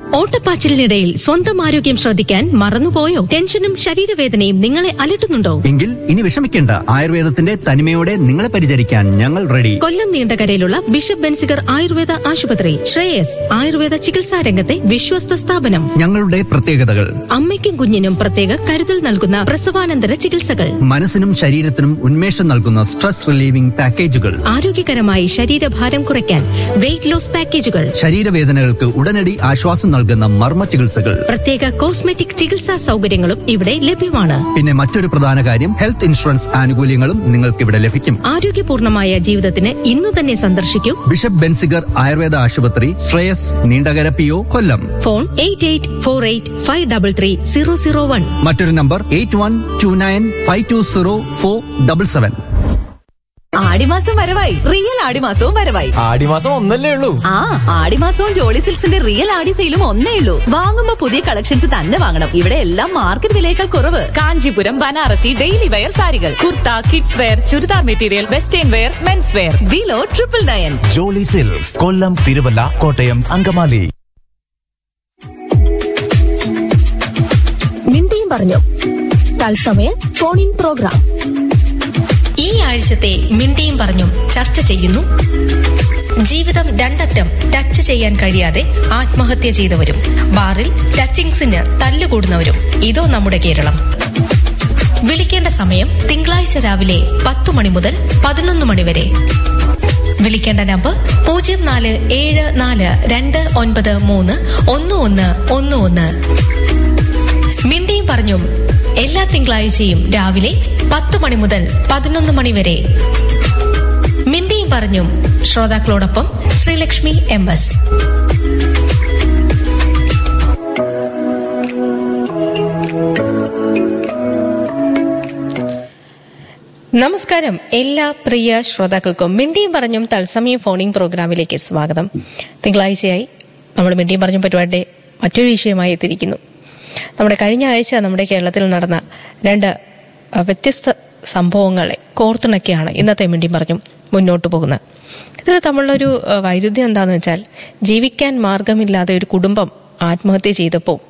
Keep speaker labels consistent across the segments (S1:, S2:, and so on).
S1: ഓട്ടപ്പാച്ചിലിനിടയിൽ സ്വന്തം ആരോഗ്യം ശ്രദ്ധിക്കാൻ മറന്നുപോയോ ടെൻഷനും ശരീരവേദനയും നിങ്ങളെ അലട്ടുന്നുണ്ടോ
S2: എങ്കിൽ ഇനി വിഷമിക്കേണ്ട ആയുർവേദത്തിന്റെ തനിമയോടെ നിങ്ങളെ പരിചരിക്കാൻ ഞങ്ങൾ റെഡി
S1: കൊല്ലം നീണ്ടകരയിലുള്ള ബിഷപ്പ് ബെൻസിഗർ ആയുർവേദ ആശുപത്രി ശ്രേയസ് ആയുർവേദ ചികിത്സാ രംഗത്തെ വിശ്വസ്ത സ്ഥാപനം
S2: ഞങ്ങളുടെ പ്രത്യേകതകൾ
S1: അമ്മയ്ക്കും കുഞ്ഞിനും പ്രത്യേക കരുതൽ നൽകുന്ന പ്രസവാനന്തര ചികിത്സകൾ
S2: മനസ്സിനും ശരീരത്തിനും ഉന്മേഷം നൽകുന്ന സ്ട്രെസ് റിലീവിംഗ് പാക്കേജുകൾ
S1: ആരോഗ്യകരമായി ശരീരഭാരം കുറയ്ക്കാൻ വെയിറ്റ് ലോസ് പാക്കേജുകൾ
S2: ശരീരവേദനകൾക്ക് ഉടനടി ആശ്വാസം നൽകുന്ന മർമ്മ ചികിത്സകൾ
S1: പ്രത്യേക കോസ്മെറ്റിക് ചികിത്സാ സൗകര്യങ്ങളും ഇവിടെ ലഭ്യമാണ്
S2: പിന്നെ മറ്റൊരു പ്രധാന കാര്യം ഹെൽത്ത് ഇൻഷുറൻസ് ആനുകൂല്യങ്ങളും നിങ്ങൾക്ക് ഇവിടെ ലഭിക്കും
S1: ആരോഗ്യപൂർണമായ ജീവിതത്തിന് ഇന്നു തന്നെ സന്ദർശിക്കൂ
S2: ബിഷപ്പ് ബെൻസിഗർ ആയുർവേദ ആശുപത്രി Shreyas Neendakara P O Kollam
S1: phone eight eight four eight five double three zero zero one
S2: മറ്റൊരു number eight one two nine five two zero four double seven
S3: ആടിമാസം വരവായി റിയൽ ആടിമാസവും വരവായി
S4: ആടിമാസം ഒന്നല്ലേ ഉള്ളൂ
S3: ആ ആടിമാസവും ജോളി സിൽക്സിന്റെ റിയൽ ആടി സെയിലും ഒന്നേ ഉള്ളൂ വാങ്ങുമ്പോ പുതിയ കളക്ഷൻസ് തന്നെ വാങ്ങണം ഇവിടെ എല്ലാം മാർക്കറ്റ് വിലയേക്കാൾ കുറവ്
S5: കാഞ്ചീപുരം ബനാറസി ഡെയിലി വെയർ സാരികൾ kurta kids wear churidar material western wear men's wear
S3: below triple nine
S4: Jolly silks Kollam Thiruvalla Kottayam Angamaly
S1: മിണ്ടിയും പറഞ്ഞു തത്സമയ ഫോൺ ഇൻ പ്രോഗ്രാം ഈ ആഴ്ചത്തെ മിണ്ടിയും പറഞ്ഞും ചർച്ച ചെയ്യുന്നു ജീവിതം രണ്ടറ്റം ടച്ച് ചെയ്യാൻ കഴിയാതെ ആത്മഹത്യ ചെയ്തവരും ബാറിൽ ടച്ചിങ്സിന് തല്ലുകൂടുന്നവരും ഇതോ നമ്മുടെ കേരളം വിളിക്കേണ്ട സമയം തിങ്കളാഴ്ച രാവിലെ പത്തു മണി മുതൽ പതിനൊന്ന് മണി വരെ വിളിക്കേണ്ട നമ്പർ പൂജ്യം നാല് ഏഴ് നാല് രണ്ട് ഒൻപത് മൂന്ന് ഒന്ന് ഒന്ന് ഒന്ന് ഒന്ന് മിണ്ടിയും പറഞ്ഞും എല്ലാ തിങ്കളാഴ്ചയും രാവിലെ പത്ത് മണി മുതൽ പതിനൊന്ന് മണി വരെ മിണ്ടിയും പറഞ്ഞും ശ്രോതാക്കളോടൊപ്പം ശ്രീലക്ഷ്മി എം എസ് നമസ്കാരം എല്ലാ പ്രിയ ശ്രോതാക്കൾക്കും മിണ്ടിയും പറഞ്ഞും തത്സമയം ഫോണിംഗ് പ്രോഗ്രാമിലേക്ക് സ്വാഗതം തിങ്കളാഴ്ചയായി നമ്മൾ മിണ്ടിയും പറഞ്ഞും പരിപാടിയുടെ മറ്റൊരു വിഷയമായി എത്തിയിരിക്കുന്നു നമ്മുടെ കഴിഞ്ഞ ആഴ്ച നമ്മുടെ കേരളത്തിൽ നടന്ന രണ്ട് അഹ്, വ്യത്യസ്ത സംഭവങ്ങളെ കോർത്തിണക്കിയാണ് ഇന്നത്തെ മിണ്ടിയും പറഞ്ഞും മുന്നോട്ട് പോകുന്നത് ഇതിൽ തമ്മിലുള്ളൊരു അഹ്, വൈരുദ്ധ്യം എന്താണെന്ന് വെച്ചാൽ ജീവിക്കാൻ മാർഗമില്ലാതെ ഒരു കുടുംബം ആത്മഹത്യ ചെയ്തപ്പോൾ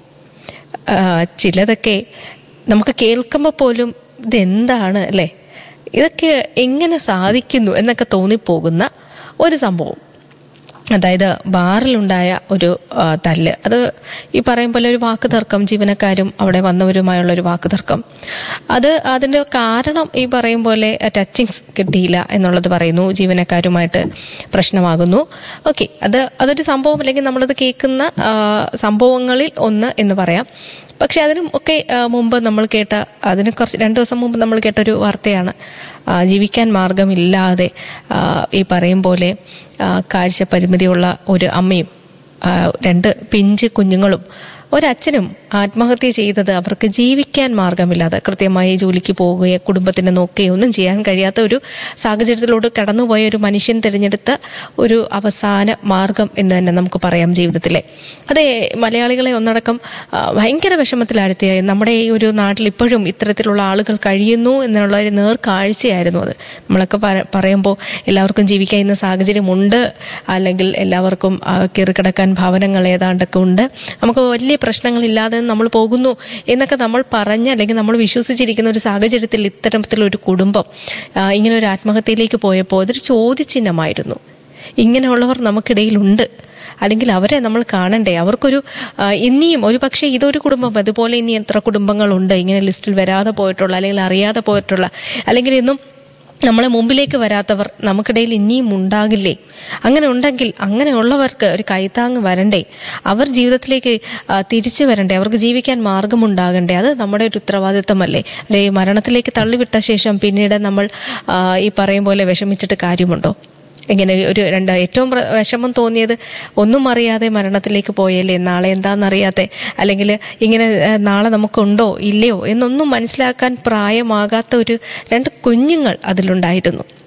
S1: ആ, ചിലതൊക്കെ നമുക്ക് കേൾക്കുമ്പോൾ പോലും ഇതെന്താണ് അല്ലേ ഇതൊക്കെ എങ്ങനെ സാധിക്കുന്നു എന്നൊക്കെ തോന്നിപ്പോകുന്ന ഒരു സംഭവം അതായത് ബാറിലുണ്ടായ ഒരു ആ, തല്ല് അത് ഈ പറയും പോലെ ഒരു വാക്ക് തർക്കം ജീവനക്കാരും അവിടെ വന്നവരുമായുള്ള ഒരു വാക്ക് തർക്കം അത് അതിൻ്റെ കാരണം ഈ പറയും പോലെ ടച്ചിങ്സ് കിട്ടിയില്ല എന്നുള്ളത് പറയുന്നു ജീവനക്കാരുമായിട്ട് പ്രശ്നമാകുന്നു ഓക്കെ അത് അതൊരു സംഭവം അല്ലെങ്കിൽ നമ്മളത് കേൾക്കുന്ന ആ, സംഭവങ്ങളിൽ ഒന്ന് എന്ന് പറയാം പക്ഷെ അതിനും ഒക്കെ ആ, മുമ്പ് നമ്മൾ കേട്ട അതിന് കുറച്ച് രണ്ട് ദിവസം മുമ്പ് നമ്മൾ കേട്ട ഒരു വാർത്തയാണ് ആ, ജീവിക്കാൻ മാർഗമില്ലാതെ ആ, ഈ പറയും പോലെ ആ, കാഴ്ച പരിമിതിയുള്ള ഒരു അമ്മയും ആ, രണ്ട് പിഞ്ച് കുഞ്ഞുങ്ങളും ഒരച്ഛനും ആത്മഹത്യ ചെയ്തത് അവർക്ക് ജീവിക്കാൻ മാർഗമില്ലാതെ കൃത്യമായി ജോലിക്ക് പോവുകയോ കുടുംബത്തിനെ നോക്കുകയോ ഒന്നും ചെയ്യാൻ കഴിയാത്ത ഒരു സാഹചര്യത്തിലൂടെ കടന്നുപോയ ഒരു മനുഷ്യൻ തിരഞ്ഞെടുത്ത ഒരു അവസാന മാർഗം എന്ന് തന്നെ നമുക്ക് പറയാം ജീവിതത്തിലെ അതെ മലയാളികളെ ഒന്നടക്കം ആ, ഭയങ്കര വിഷമത്തിലാഴ്ത്തിയ നമ്മുടെ ഈ ഒരു നാട്ടിൽ ഇപ്പോഴും ഇത്തരത്തിലുള്ള ആളുകൾ കഴിയുന്നു എന്നുള്ള ഒരു നേർക്കാഴ്ചയായിരുന്നു അത് നമ്മളൊക്കെ പറ- പറയുമ്പോൾ എല്ലാവർക്കും ജീവിക്കാൻ ഇന്ന് സാഹചര്യമുണ്ട് അല്ലെങ്കിൽ എല്ലാവർക്കും ആ, കയറിക്കിടക്കാൻ ഭവനങ്ങൾ ഏതാണ്ടൊക്കെ ഉണ്ട് നമുക്ക് വലിയ പ്രശ്നങ്ങളില്ലാതെ നമ്മൾ പോകുന്നു എന്നൊക്കെ നമ്മൾ പറഞ്ഞ് അല്ലെങ്കിൽ നമ്മൾ വിശ്വസിച്ചിരിക്കുന്ന ഒരു സാഹചര്യത്തിൽ ഇത്തരത്തിലൊരു കുടുംബം ആ, ഇങ്ങനെ ഒരു ആത്മഹത്യയിലേക്ക് പോയപ്പോൾ അതൊരു ചോദ്യചിഹ്നമായിരുന്നു ഇങ്ങനെയുള്ളവർ നമുക്കിടയിലുണ്ട് അല്ലെങ്കിൽ അവരെ നമ്മൾ കാണണ്ടേ അവർക്കൊരു ആ, ഇനിയും ഒരു പക്ഷേ ഇതൊരു കുടുംബം അതുപോലെ ഇനി എത്ര കുടുംബങ്ങളുണ്ട് ഇങ്ങനെ ലിസ്റ്റിൽ വരാതെ പോയിട്ടുള്ള അല്ലെങ്കിൽ അറിയാതെ പോയിട്ടുള്ള അല്ലെങ്കിൽ ഇന്നും നമ്മളെ മുമ്പിലേക്ക് വരാത്തവർ നമുക്കിടയിൽ ഇനിയും ഉണ്ടാകില്ലേ അങ്ങനെ ഉണ്ടെങ്കിൽ അങ്ങനെയുള്ളവർക്ക് ഒരു കൈത്താങ് വരണ്ടേ അവർ ജീവിതത്തിലേക്ക് ആ, തിരിച്ചു വരണ്ടേ അവർക്ക് ജീവിക്കാൻ മാർഗമുണ്ടാകണ്ടേ അത് നമ്മുടെ ഒരു ഉത്തരവാദിത്തമല്ലേ ഒരു മരണത്തിലേക്ക് തള്ളിവിട്ട ശേഷം പിന്നീട് നമ്മൾ ആ, ഈ പറയും പോലെ വിഷമിച്ചിട്ട് കാര്യമുണ്ടോ ഇങ്ങനെ ഒരു രണ്ട് ഏറ്റവും പ്ര- വിഷമം തോന്നിയത് ഒന്നും അറിയാതെ മരണത്തിലേക്ക് പോയല്ലേ നാളെ എന്താണെന്നറിയാതെ അല്ലെങ്കിൽ ഇങ്ങനെ ഏഹ്, നാളെ നമുക്കുണ്ടോ ഇല്ലയോ എന്നൊന്നും മനസ്സിലാക്കാൻ പ്രായമാകാത്ത ഒരു രണ്ട് കുഞ്ഞുങ്ങൾ അതിലുണ്ടായിരുന്നു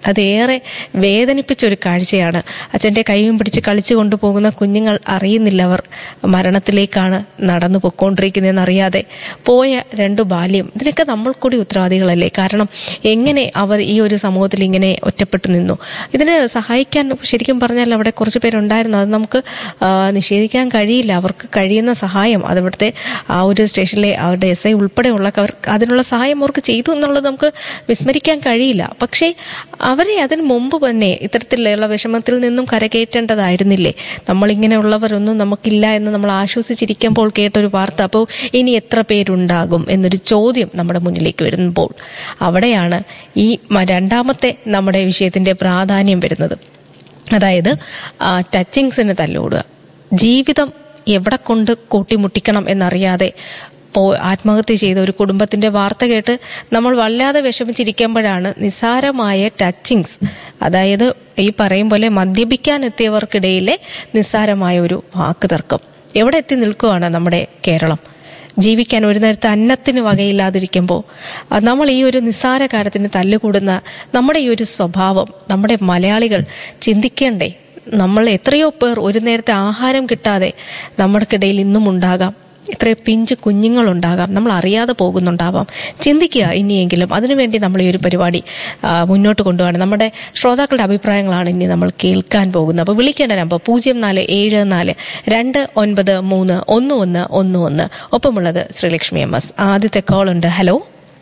S1: അതേറെ വേദനിപ്പിച്ച ഒരു കാഴ്ചയാണ് അച്ഛൻ്റെ കൈയും പിടിച്ച് കളിച്ചു കൊണ്ടുപോകുന്ന കുഞ്ഞുങ്ങൾ അറിയുന്നില്ല അവർ മരണത്തിലേക്കാണ് നടന്നു പൊയ്ക്കൊണ്ടിരിക്കുന്നതെന്ന് അറിയാതെ പോയ രണ്ട് ബാല്യം ഇതിനൊക്കെ നമ്മൾ കൂടി ഉത്തരവാദികളല്ലേ കാരണം എങ്ങനെ അവർ ഈ ഒരു സമൂഹത്തിൽ ഇങ്ങനെ ഒറ്റപ്പെട്ടു നിന്നു ഇതിന് സഹായിക്കാൻ ശരിക്കും പറഞ്ഞാൽ അവിടെ കുറച്ച് പേരുണ്ടായിരുന്നു അത് നമുക്ക് ആ, നിഷേധിക്കാൻ കഴിയില്ല അവർക്ക് കഴിയുന്ന സഹായം അത് ഇവിടുത്തെ ആ ഒരു സ്റ്റേഷനിലെ അവരുടെ എസ് ഐ ഉൾപ്പെടെയുള്ളവർക്ക് അവർ അതിനുള്ള സഹായം അവർക്ക് ചെയ്തു എന്നുള്ളത് നമുക്ക് വിസ്മരിക്കാൻ കഴിയില്ല പക്ഷേ അവരെ അതിന് മുമ്പ് തന്നെ ഇത്തരത്തിലുള്ള വിഷമത്തിൽ നിന്നും കരകയറ്റേണ്ടതായിരുന്നില്ലേ നമ്മളിങ്ങനെയുള്ളവരൊന്നും നമുക്കില്ല എന്ന് നമ്മൾ ആശ്വസിച്ചിരിക്കുമ്പോൾ കേട്ടൊരു വാർത്ത അപ്പോൾ ഇനി എത്ര പേരുണ്ടാകും എന്നൊരു ചോദ്യം നമ്മുടെ മുന്നിലേക്ക് വരുമ്പോൾ അവിടെയാണ് ഈ മ- രണ്ടാമത്തെ നമ്മുടെ വിഷയത്തിൻ്റെ പ്രാധാന്യം വരുന്നത് അതായത് ആ, ടച്ചിങ്സിന് തല്ലുകൂടുക ജീവിതം എവിടെ കൊണ്ട് കൂട്ടിമുട്ടിക്കണം എന്നറിയാതെ പോ ആത്മഹത്യ ചെയ്ത ഒരു കുടുംബത്തിന്റെ വാർത്ത കേട്ട് നമ്മൾ വല്ലാതെ വിഷമിച്ചിരിക്കുമ്പോഴാണ് നിസ്സാരമായ ടച്ചിങ്സ് അതായത് ഈ പറയും പോലെ മദ്യപിക്കാൻ എത്തിയവർക്കിടയിലെ നിസ്സാരമായ ഒരു വാക്ക് തർക്കം എവിടെ എത്തി നിൽക്കുകയാണ് നമ്മുടെ കേരളം ജീവിക്കാൻ ഒരു നേരത്തെ അന്നത്തിന് വകയില്ലാതിരിക്കുമ്പോൾ അഹ് നമ്മൾ ഈ ഒരു നിസ്സാര കാര്യത്തിന് തല്ലുകൂടുന്ന നമ്മുടെ ഈ ഒരു സ്വഭാവം നമ്മുടെ മലയാളികൾ ചിന്തിക്കേണ്ടേ നമ്മൾ എത്രയോ പേർ ഒരു നേരത്തെ ആഹാരം കിട്ടാതെ നമ്മുടെക്കിടയിൽ ഇന്നും ഉണ്ടാകാം എത്രയോ പിഞ്ച് കുഞ്ഞുങ്ങളുണ്ടാകാം നമ്മൾ അറിയാതെ പോകുന്നുണ്ടാവാം ചിന്തിക്കുക ഇനിയെങ്കിലും അതിനുവേണ്ടി നമ്മൾ ഈ ഒരു പരിപാടി ആ, മുന്നോട്ട് കൊണ്ടുപോകണം നമ്മുടെ ശ്രോതാക്കളുടെ അഭിപ്രായങ്ങളാണ് ഇനി നമ്മൾ കേൾക്കാൻ പോകുന്നത് അപ്പോൾ വിളിക്കേണ്ട നമ്പർ പൂജ്യം നാല് ഏഴ് നാല് രണ്ട് ഒൻപത് മൂന്ന് ഒന്ന് ഒന്ന് ഒന്ന് ഒന്ന് ഒപ്പമുള്ളത് ശ്രീലക്ഷ്മി എം എസ് ആദ്യത്തെ കോൾ ഉണ്ട് ഹലോ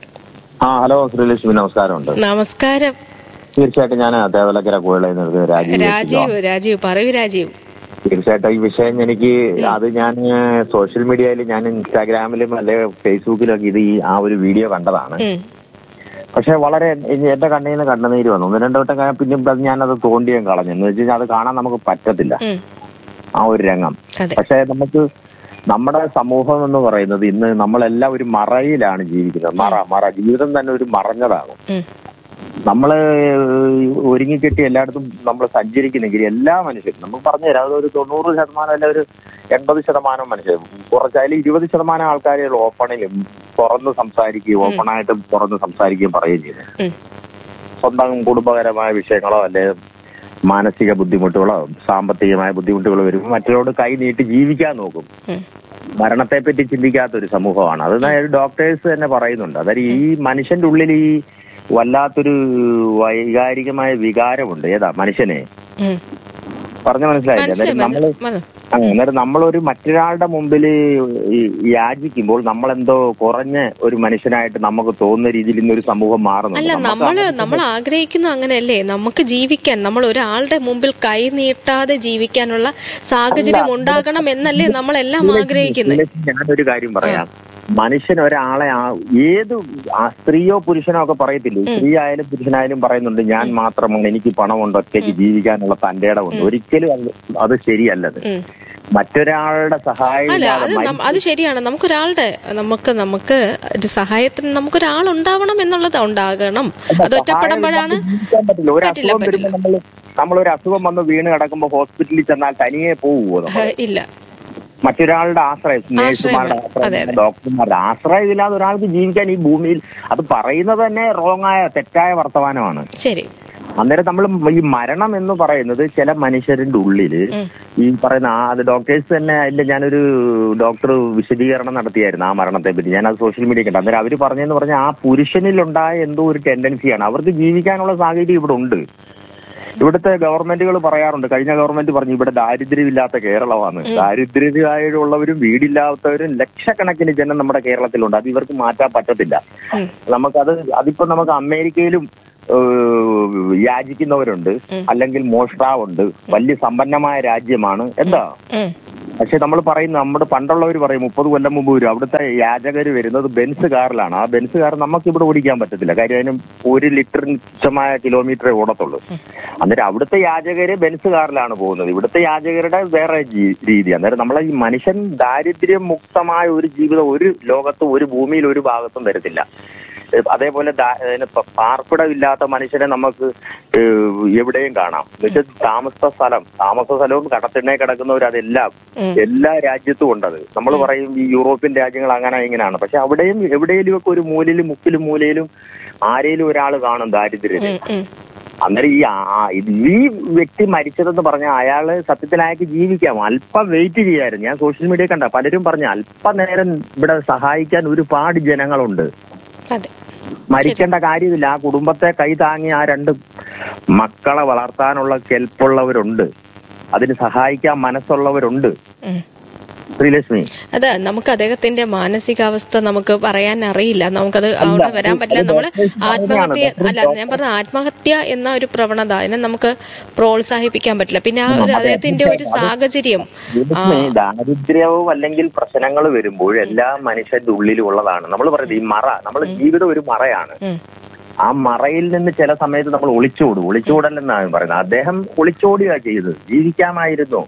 S6: ആ ഹലോ ശ്രീലക്ഷ്മി നമസ്കാരമുണ്ട്
S1: നമസ്കാരം
S6: തീർച്ചയായിട്ടും ഞാൻ തേവലക്കര കോഴിയിൽ നിന്ന് രാജീവ്
S1: രാജീവ് രാജീവ് പറയൂ രാജീവ്
S6: തീർച്ചയായിട്ടും ഈ വിഷയം എനിക്ക് അത് ഞാൻ സോഷ്യൽ മീഡിയയിൽ ഞാൻ ഇൻസ്റ്റാഗ്രാമിലും അല്ലെ ഫേസ്ബുക്കിലൊക്കെ ഇത് ഈ ആ ഒരു വീഡിയോ കണ്ടതാണ്
S1: ഉം,
S6: പക്ഷെ വളരെ എ- എന്റെ കണ്ണിൽ നിന്ന് കണ്ണുനീര് വന്നു ഒന്ന് രണ്ടു വട്ടം ഞാൻ പിന്നെ അത് ഞാനത് തോണ്ടിയും കളഞ്ഞു എന്ന് വെച്ച് കഴിഞ്ഞാൽ അത് കാണാൻ നമുക്ക് പറ്റത്തില്ല
S1: ഉം,
S6: ആ ഒരു രംഗം
S1: അതെ
S6: പക്ഷെ നമുക്ക് നമ്മുടെ സമൂഹം എന്ന് പറയുന്നത് ഇന്ന് നമ്മളെല്ലാം ഒരു മറയിലാണ് ജീവിക്കുന്നത് മറ മറ ജീവിതം തന്നെ ഒരു മറഞ്ഞതാണ്
S1: ഉം,
S6: നമ്മള് ഒരുങ്ങിക്കെട്ടി എല്ലായിടത്തും നമ്മൾ സഞ്ചരിക്കുന്നെങ്കിൽ എല്ലാ മനുഷ്യരും നമുക്ക് പറഞ്ഞു തരാം അതൊരു തൊണ്ണൂറ് ശതമാനം അല്ല ഒരു എൺപത് ശതമാനം മനുഷ്യരും കുറച്ചായാലും ഇരുപത് ശതമാനം ആൾക്കാരെ ഓപ്പണിലും തുറന്ന് സംസാരിക്കുകയും ഓപ്പണായിട്ട് തുറന്ന് സംസാരിക്കുകയും പറയുകയും ചെയ്യുന്നത്
S1: ഉം.
S6: സ്വന്തം കുടുംബപരമായ വിഷയങ്ങളോ അല്ലെ മാനസിക ബുദ്ധിമുട്ടുകളോ സാമ്പത്തികമായ ബുദ്ധിമുട്ടുകളോ വരുമ്പോൾ മറ്റൊരാളോട് കൈ നീട്ടി ജീവിക്കാൻ നോക്കും
S1: ഉം.
S6: മരണത്തെ പറ്റി ചിന്തിക്കാത്ത ഒരു സമൂഹമാണ് അത് ഡോക്ടേഴ്സ് തന്നെ പറയുന്നുണ്ട് അതായത് ഈ മനുഷ്യന്റെ ഉള്ളിൽ ഈ വല്ലാത്തൊരു വൈകാരികമായ വികാരമുണ്ട് ഏതാ മനുഷ്യനെ
S1: ഉം.
S6: പറഞ്ഞ മനസ്സിലായില്ലേ
S1: മനസ്സിലായി
S6: അന്നേരം നമ്മള്
S1: മനസ്സിലായി.
S6: ആ, അന്നേരം നമ്മളൊരു മറ്റൊരാളുടെ മുമ്പിൽ യാചിക്കുമ്പോൾ നമ്മളെന്തോ കുറഞ്ഞ ഒരു മനുഷ്യനായിട്ട് നമുക്ക് തോന്നുന്ന രീതിയിൽ ഇന്നൊരു സമൂഹം മാറുന്നുണ്ട്
S1: അല്ല
S6: നമുക്ക്
S1: നമ്മള് നമ്മൾ ആഗ്രഹിക്കുന്ന അങ്ങനെയല്ലേ നമുക്ക് ജീവിക്കാൻ നമ്മൾ ഒരാളുടെ മുമ്പിൽ കൈ നീട്ടാതെ ജീവിക്കാനുള്ള സാഹചര്യം ഉണ്ടാകണം എന്നല്ലേ നമ്മളെല്ലാം ആഗ്രഹിക്കുന്നത്
S6: ഇതിലേക്ക് ഞാനൊരു കാര്യം പറയാം മനുഷ്യൻ ഒരാളെ ആ- ഏത് ആ സ്ത്രീയോ പുരുഷനോ ഒക്കെ പറയത്തില്ലേ സ്ത്രീ ആയാലും പുരുഷനായാലും പറയുന്നുണ്ട് ഞാൻ മാത്രമാണ് എനിക്ക് പണമുണ്ട് ഒറ്റയ്ക്ക് ജീവിക്കാനുള്ള തന്റെ ഇടമുണ്ട് ഒരിക്കലും അത് അത് ശരിയല്ലത്
S1: ഉം.
S6: മറ്റൊരാളുടെ സഹായം
S1: അല്ല
S6: ഇല്ലാതെ
S1: അത്
S6: മരി-
S1: നം- അത് ശരിയാണ് നമുക്കൊരാളുടെ നമുക്ക് നമുക്ക് ഒരു സഹായത്തിന് നമുക്കൊരാൾ ഉണ്ടാവണം എന്നുള്ളത് ഉണ്ടാകണം അത് ഒറ്റപ്പെടുമ്പോഴാണ്
S6: സഹായം ജീവിക്കാൻ പറ്റില്ല ഒരു
S1: പറ്റില്ല,
S6: അസുഖം വരുമ്പോൾ നമ്മൾ നമ്മൾ ഒരു അസുഖം വന്ന് വീണ് കിടക്കുമ്പോൾ ഹോസ്പിറ്റലിൽ ചെന്നാൽ തനിയെ പോവുമോ നമ്മൾ
S1: ഏഹ്, ഇല്ല
S6: മറ്റൊരാളുടെ ആശ്രയം നേഴ്സുമാരുടെ
S1: വേണം. അതെ,
S6: ആശ്രയം ഡോക്ടർമാരുടെ ആശ്രയം ഇല്ലാതെ ഒരാൾക്ക് ജീവിക്കാൻ ഈ ഭൂമിയിൽ അത് പറയുന്നത് തന്നെ റോങ് ആയ തെറ്റായ വർത്തമാനമാണ്
S1: ശരി
S6: അന്നേരം നമ്മൾ ഈ മരണം എന്ന് പറയുന്നത് ചില മനുഷ്യരുടെ ഉള്ളില്
S1: ഉം.
S6: ഈ പറയുന്ന ആ അത് ഡോക്ടേഴ്സ് തന്നെ അതിൽ ഞാനൊരു ഡോക്ടർ വിശദീകരണം നടത്തിയായിരുന്നു ആ മരണത്തെ പറ്റി ഞാൻ അത് സോഷ്യൽ മീഡിയ കണ്ടു അന്നേരം അവര് പറഞ്ഞെന്ന് പറഞ്ഞാൽ ആ പുരുഷനിലുണ്ടായ എന്തോ ഒരു ടെൻഡൻസിയാണ് അവർക്ക് ജീവിക്കാനുള്ള സാഹചര്യം ഇവിടെ ഉണ്ട് ഇവിടുത്തെ ഗവൺമെന്റുകൾ പറയാറുണ്ട് കഴിഞ്ഞ ഗവൺമെന്റ് പറഞ്ഞു ഇവിടെ ദാരിദ്ര്യമില്ലാത്ത കേരളമാണ് ദാരിദ്ര്യമായുള്ളവരും വീടില്ലാത്തവരും ലക്ഷക്കണക്കിന് ജനം നമ്മുടെ കേരളത്തിലുണ്ട് അത് ഇവർക്ക് മാറ്റാൻ പറ്റത്തില്ല
S1: ഉം.
S6: നമുക്കത് അതിപ്പോ നമുക്ക് അമേരിക്കയിലും ഏഹ്, യാചിക്കുന്നവരുണ്ട് അല്ലെങ്കിൽ മോഷ്ടാവുണ്ട് വലിയ സമ്പന്നമായ രാജ്യമാണ് എന്താ
S1: ഉം.
S6: പക്ഷെ നമ്മൾ പറയും നമ്മുടെ പണ്ടുള്ളവർ പറയും മുപ്പത് കൊല്ലം മുമ്പ് വരും അവിടുത്തെ യാചകർ വരുന്നത് ബെൻസ് കാറിലാണ് ആ ബെൻസ് കാർ നമുക്ക് ഇവിടെ ഓടിക്കാൻ പറ്റത്തില്ല കാര്യം അതിന് ഒരു ലിറ്റർ തുച്ഛമായ കിലോമീറ്ററേ ഓടത്തുള്ളൂ അന്നേരം അവിടുത്തെ യാചകര് ബെൻസ് കാറിലാണ് പോകുന്നത് ഇവിടുത്തെ യാചകരുടെ വേറെ ജീ- രീതി അന്നേരം നമ്മളെ ഈ മനുഷ്യൻ ദാരിദ്ര്യം മുക്തമായ ഒരു ജീവിതം ഒരു ലോകത്തും ഒരു ഭൂമിയിൽ ഒരു ഭാഗത്തും വരത്തില്ല ഏഹ് അതേപോലെ ദാ- അതിന് പ- പാർപ്പിടമില്ലാത്ത മനുഷ്യനെ നമുക്ക് ഏഹ് എവിടെയും കാണാം എന്നുവെച്ചാൽ താമസ സ്ഥലം താമസ സ്ഥലവും കടത്തിണ്ണെ കിടക്കുന്നവർ അതെല്ലാം എല്ലാ രാജ്യത്തും ഉണ്ടത് നമ്മൾ പറയും ഈ യൂറോപ്യൻ രാജ്യങ്ങൾ അങ്ങനെ ഇങ്ങനെയാണ് പക്ഷെ അവിടെയും എവിടെയെങ്കിലും ഒക്കെ ഒരു മൂലയിലും മുക്കിലും മൂലയിലും ആരേലും ഒരാൾ കാണും ദാരിദ്ര്യം
S1: ഉം, ഉം.
S6: അന്നേരം ഈ ആ- ഈ വ്യക്തി മരിച്ചതെന്ന് പറഞ്ഞാൽ അയാള് സത്യത്തിൽ അയാൾക്ക് ജീവിക്കാം അല്പം വെയിറ്റ് ചെയ്യായിരുന്നു ഞാൻ സോഷ്യൽ മീഡിയ കണ്ട പലരും പറഞ്ഞു അല്പനേരം ഇവിടെ സഹായിക്കാൻ ഒരുപാട് ജനങ്ങളുണ്ട്
S1: അതെ
S6: മരിക്കേണ്ട കാര്യമില്ല ആ കുടുംബത്തെ കൈ താങ്ങി ആ രണ്ട് മക്കളെ വളർത്താനുള്ള കെൽപ്പുള്ളവരുണ്ട് അതിന് സഹായിക്കാൻ മനസ്സുള്ളവരുണ്ട്
S1: ഉം.
S6: ശ്രീലക്ഷ്മി
S1: അത് നമുക്ക് അദ്ദേഹത്തിന്റെ മാനസികാവസ്ഥ നമുക്ക് പറയാൻ അറിയില്ല നമുക്കത് അവിടെ വരാൻ പറ്റില്ല നമ്മൾ ആത്മഹത്യ അല്ല ഞാൻ പറഞ്ഞ ആത്മഹത്യ എന്ന ഒരു പ്രവണത അതിനെ നമുക്ക് പ്രോത്സാഹിപ്പിക്കാൻ പറ്റില്ല പിന്നെ ആ ഒരു അദ്ദേഹത്തിന്റെ ഒരു സാഹചര്യം ആ,
S6: ശ്രീലക്ഷ്മി ദാരിദ്ര്യവും അല്ലെങ്കിൽ പ്രശ്നങ്ങൾ വരുമ്പോൾ എല്ലാ മനുഷ്യന്റെ ഉള്ളിലും ഉള്ളതാണ് നമ്മൾ പറയുന്നത് ഈ മറ നമ്മുടെ ജീവിതം ഒരു മറയാണ്
S1: ഉം.
S6: ആ മറയിൽ നിന്ന് ചില സമയത്ത് നമ്മൾ ഒളിച്ചോടും ഒളിച്ചോടലെന്നാണ് പറയുന്നത് അദ്ദേഹം ഒളിച്ചോടുക ചെയ്തത് ജീവിക്കാമായിരുന്നു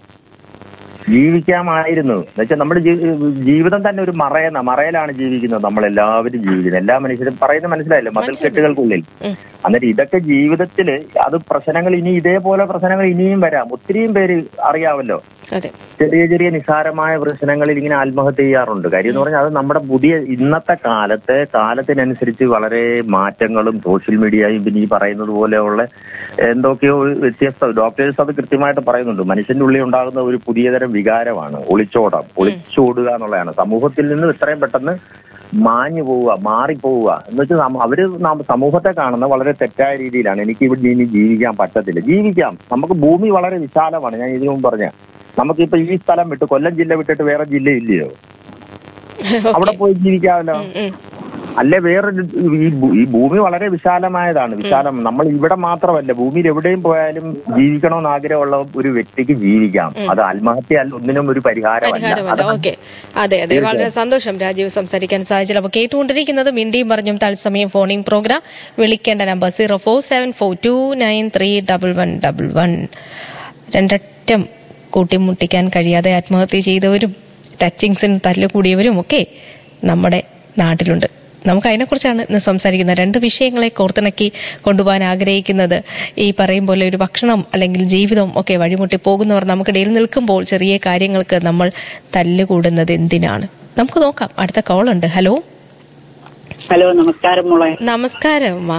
S6: ജീവിക്കാമായിരുന്നു എന്നുവെച്ചാൽ നമ്മുടെ ജീ- ജീവിതം തന്നെ ഒരു മറയെന്ന മറയിലാണ് ജീവിക്കുന്നത് നമ്മൾ എല്ലാവരും ജീവിക്കുന്നത് എല്ലാ മനുഷ്യരും പറയുന്നത് മനസ്സിലായില്ലേ മതിൽക്കെട്ടുകൾക്കുള്ളിൽ
S1: ഉം.
S6: എന്നിട്ട് ഇതൊക്കെ ജീവിതത്തില് അത് പ്രശ്നങ്ങൾ ഇനി ഇതേപോലെ പ്രശ്നങ്ങൾ ഇനിയും വരാം ഒത്തിരിയും പേര് അറിയാമല്ലോ
S1: അതെ
S6: ചെറിയ ചെറിയ നിസ്സാരമായ പ്രശ്നങ്ങളിൽ ഇങ്ങനെ ആത്മഹത്യ ചെയ്യാറുണ്ട് കാര്യം എന്ന് പറഞ്ഞാൽ അത് നമ്മുടെ പുതിയ ഇന്നത്തെ കാലത്തെ കാലത്തിനനുസരിച്ച് വളരെ മാറ്റങ്ങളും സോഷ്യൽ മീഡിയയും പിന്നെ ഈ പറയുന്നത് പോലെയുള്ള എന്തൊക്കെയോ വ്യത്യസ്ത ഡോക്ടേഴ്സ് അത് കൃത്യമായിട്ട് പറയുന്നുണ്ട് മനുഷ്യന്റെ ഉള്ളിൽ ഉണ്ടാകുന്ന ഒരു പുതിയതരം വികാരമാണ് ഒളിച്ചോടം ഒളിച്ചോടുക എന്നുള്ളതാണ് സമൂഹത്തിൽ നിന്ന് ഇത്രയും പെട്ടെന്ന് മാഞ്ഞു പോവുക മാറിപ്പോവുക എന്ന് വെച്ചാൽ നമ്മ- അവര് നാം- സമൂഹത്തെ കാണുന്ന വളരെ തെറ്റായ രീതിയിലാണ് എനിക്ക് ഇവിടെ ഇനി ജീവിക്കാൻ പറ്റത്തില്ല ജീവിക്കാം നമുക്ക് ഭൂമി വളരെ വിശാലമാണ് ഞാൻ ഇതിനു മുമ്പ് പറഞ്ഞ നമുക്കിപ്പോ ഈ സ്ഥലം വിട്ട് കൊല്ലം ജില്ല വിട്ടിട്ട് വേറെ ജില്ല ഇല്ലയോ അവിടെ പോയി ജീവിക്കാമല്ലോ
S1: ഉം, ഉം.
S6: അല്ലെ വേറൊരു ഈ ഭൂ- ഈ ഭൂമി വളരെ വിശാലമായതാണ് വിശാലം നമ്മൾ ഇവിടെ മാത്രമല്ല ഭൂമിയിൽ എവിടെയും പോയാലും ജീവിക്കണമെന്ന് ആഗ്രഹമുള്ള ഒരു വ്യക്തിക്ക് ജീവിക്കാം അത് ആത്മഹത്യ അല്ല ഒന്നിനും ഒരു പരിഹാരമല്ല
S1: പരിഹാരമല്ല
S6: അതാണ്
S1: ഓക്കെ അതെ അതെ വളരെ സന്തോഷം രാജീവ് സംസാരിക്കാൻ സാധിച്ചത് അപ്പോൾ കേട്ടുകൊണ്ടിരിക്കുന്നത് മിണ്ടിയും പറഞ്ഞും തത്സമയം ഫോണിംഗ് പ്രോഗ്രാം വിളിക്കേണ്ട number zero four seven four two nine three double one double one രണ്ടറ്റം കൂട്ടിമുട്ടിക്കാൻ കഴിയാതെ ആത്മഹത്യ ചെയ്തവരും ടച്ചിങ്സിന് തല്ലുകൂടിയവരും ഒക്കെ നമ്മുടെ നാട്ടിലുണ്ട് നമുക്ക് അതിനെക്കുറിച്ചാണ് ഇന്ന് സംസാരിക്കുന്നത് രണ്ട് വിഷയങ്ങളെ കോർത്തിണക്കി കൊണ്ടുപോകാൻ ആഗ്രഹിക്കുന്നത് ഈ പറയും പോലെ ഒരു ഭക്ഷണം അല്ലെങ്കിൽ ജീവിതം ഒക്കെ വഴിമുട്ടി പോകുന്നവർ നമുക്കിടയിൽ നിൽക്കുമ്പോൾ ചെറിയ കാര്യങ്ങൾക്ക് നമ്മൾ തല്ലുകൂടുന്നത് എന്തിനാണ് നമുക്ക് നോക്കാം അടുത്ത കോൾ ഉണ്ട് ഹലോ
S7: ഹലോ നമസ്കാരം മോളെ
S1: നമസ്കാരം അമ്മ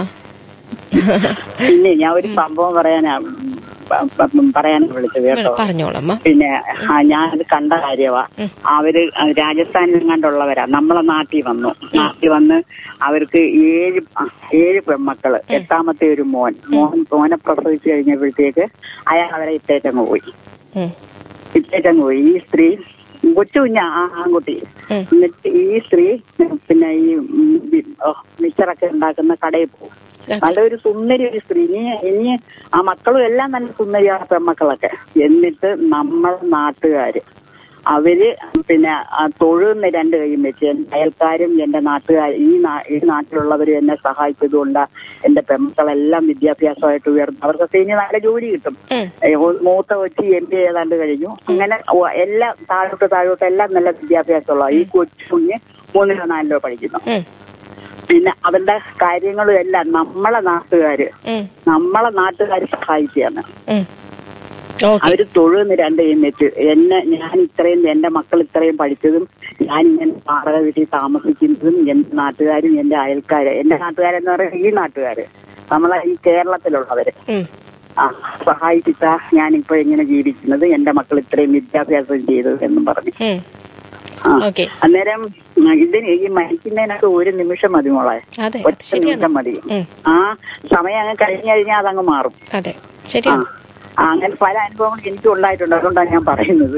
S7: പിന്നെ ഞാൻ ഒരു സംഭവം പറയാനാ പ- പ- പറയാനാ വിളിച്ചത് കേട്ടോ
S1: പറഞ്ഞോളമ്മ
S7: പിന്നെ ആ, ഞാനത് കണ്ട കാര്യമാ അവര് രാജസ്ഥാനിൽ കണ്ടുള്ളവരാ നമ്മളെ നാട്ടിൽ വന്നു നാട്ടിൽ വന്ന് അവർക്ക് ഏഴ് ആ, ഏഴ് പെൺമക്കള് എട്ടാമത്തെ ഒരു മോൻ മോൻ മോനെ പ്രസവിച്ചു കഴിഞ്ഞപ്പോഴത്തേക്ക് അയാൾ അവരെ ഇട്ടേറ്റങ്ങ് പോയി
S1: ഉം.
S7: ഇട്ടേറ്റങ്ങ് പോയി ഈ സ്ത്രീ കൊച്ചു കുഞ്ഞ ആൺകുട്ടി
S1: ഉം.
S7: എന്നിട്ട് ഈ സ്ത്രീ പിന്നെ ഈ ഉം, ബി- ഓ, മിച്ചറൊക്കെ ഉണ്ടാക്കുന്ന കടയിൽ പോകും നല്ലൊരു സുന്ദരി ഒരു സ്ത്രീ ഇനി ഇനി ആ മക്കളും എല്ലാം നല്ല സുന്ദരിയാണ് പെൺമക്കളൊക്കെ എന്നിട്ട് നമ്മളെ നാട്ടുകാര് അവര് പിന്നെ ആ തൊഴുന്ന രണ്ട് കൈയും വെച്ച് എന്റെ അയൽക്കാരും എന്റെ നാട്ടുകാർ ഈ നാ- ഈ നാട്ടിലുള്ളവരും എന്നെ സഹായിച്ചതുകൊണ്ട് എന്റെ പെൺമക്കളെല്ലാം വിദ്യാഭ്യാസമായിട്ട് ഉയർന്നു അവർക്കൊക്കെ ഇനി നല്ല ജോലി കിട്ടും
S1: ഉം.
S7: ഏ, ഒ- മൂത്ത കൊച്ചി എം പി ഏതാണ്ട് കഴിഞ്ഞു അങ്ങനെ ഒ- എല്ലാം താഴോട്ട് താഴോട്ട് എല്ലാം നല്ല വിദ്യാഭ്യാസമുള്ള ഈ കൊച്ചുകുഞ്ഞ് മൂന്നിലോ നാലിലോ പഠിക്കുന്നു
S1: ഉം.
S7: പിന്നെ അവരുടെ കാര്യങ്ങളും എല്ലാം നമ്മളെ നാട്ടുകാര്
S1: ഉം.
S7: നമ്മളെ നാട്ടുകാർ സഹായിക്കുകയാണ്
S1: ഉം. ഓക്കെ
S7: അവര് തൊഴുന്ന് രണ്ട് കൈയും വെച്ച് എന്നെ ഞാൻ ഇത്രയും എന്റെ മക്കൾ ഇത്രയും പഠിച്ചതും ഞാൻ ഇങ്ങനെ വാടക വീട്ടിൽ താമസിക്കുന്നതും എന്റെ നാട്ടുകാരും എന്റെ അയൽക്കാര് എന്റെ നാട്ടുകാരെന്ന് പറയുന്നത് ഈ നാട്ടുകാര് നമ്മളെ ഈ കേരളത്തിലുള്ളവര്
S1: ഉം.
S7: ആ സഹായിച്ചിട്ടാ ഞാനിപ്പോ ഇങ്ങനെ ജീവിക്കുന്നത് എന്റെ മക്കൾ ഇത്രയും വിദ്യാഭ്യാസം ചെയ്തത് എന്നും പറഞ്ഞു
S1: ഉം.
S7: ആ.
S1: ഓക്കെ
S7: അന്നേരം ഉം, ഇതിന് ഈ മരിക്കുന്നതിനൊക്കെ ഒരു നിമിഷം മതി മോളെ
S1: അതെ അത്
S7: ഒറ്റ
S1: ശരിയാണ്
S7: നിമിഷം മതി
S1: ഉം.
S7: ആ സമയം അങ്ങ് കഴിഞ്ഞു കഴിഞ്ഞാൽ അതങ്ങ് മാറും
S1: അതെ
S7: ആ
S1: ശരിയാണ്
S7: ആ, അങ്ങനെ പല അനുഭവങ്ങളും എനിക്കും ഉണ്ടായിട്ടുണ്ട് അതുകൊണ്ടാണ് ഞാൻ പറയുന്നത്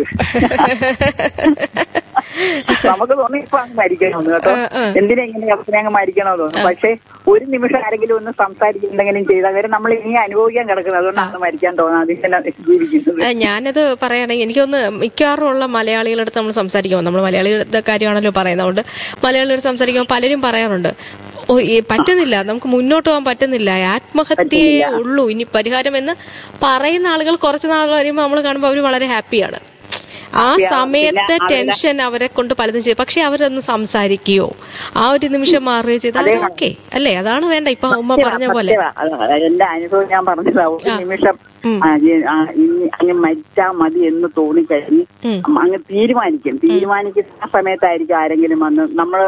S7: നമുക്ക് തോന്നി ഇപ്പൊ അങ്ങ് മരിക്കണമെന്ന് കേട്ടോ
S1: ആ, ആ.
S7: എന്തിനാ ഇങ്ങനെ അവസരം അങ്ങ് മരിക്കണമെന്ന് തോന്നുന്നു പക്ഷെ ഒരു നിമിഷം ആരെങ്കിലും ഒന്ന് സംസാരിക്കുന്നെങ്കിലും ചെയ്താൽ വരെ നമ്മൾ ഇനി അനുഭവിക്കാൻ കിടക്കുന്നത് അതുകൊണ്ടാണ് മരിക്കാൻ തോന്നാതെ ഇങ്ങനെ ജീവിക്കുന്നത്
S1: ആ, ഞാനത് പറയുകയാണെങ്കിൽ എനിക്കൊന്ന് മിക്കവാറും ഉള്ള മലയാളികളുടെ അടുത്ത് നമ്മൾ സംസാരിക്കുമ്പോൾ നമ്മൾ മലയാളികളുടെ കാര്യമാണല്ലോ പറയുന്നത് അതുകൊണ്ട് മലയാളികൾ സംസാരിക്കുമ്പോൾ പലരും പറയാറുണ്ട് ഓ ഈ പറ്റുന്നില്ല നമുക്ക് മുന്നോട്ട് പോകാൻ പറ്റുന്നില്ല ആത്മഹത്യയേ ഉള്ളൂ ഇനി പരിഹാരം എന്ന് പറയുന്ന ആളുകൾ കുറച്ച് നാൾ കഴിയുമ്പോൾ നമ്മൾ കാണുമ്പോൾ അവർ വളരെ ഹാപ്പിയാണ് ആ
S7: Happy ആവും.
S1: സമയത്തെ
S7: പിന്നെ അവരുടെ-
S1: ടെൻഷൻ അവരെ കൊണ്ട് പലതും ചെയ്യും പക്ഷെ അവരൊന്ന് സംസാരിക്കുകയോ ആ ഒരു നിമിഷം മാറുകയോ ചെയ്താൽ ഓക്കെ അല്ലേ അതാണ് വേണ്ട ഇപ്പൊ ഉമ്മ പറഞ്ഞ പോലെ
S7: സത്യവാ. അത് എന്റെ അനുഭവം ഞാൻ പറഞ്ഞതാ ഒരു
S1: ആ.
S7: നിമിഷം
S1: ഉം.
S7: ആ, ഈ, ആ, ഇനി അങ്ങ് മരിച്ചാ മതി എന്ന് തോന്നിക്കഴിഞ്ഞ്
S1: ഉം.
S7: അങ്ങ് തീരുമാനിക്കും തീരുമാനിക്കുന്ന ആ സമയത്തായിരിക്കും ആരെങ്കിലും വന്ന് നമ്മള്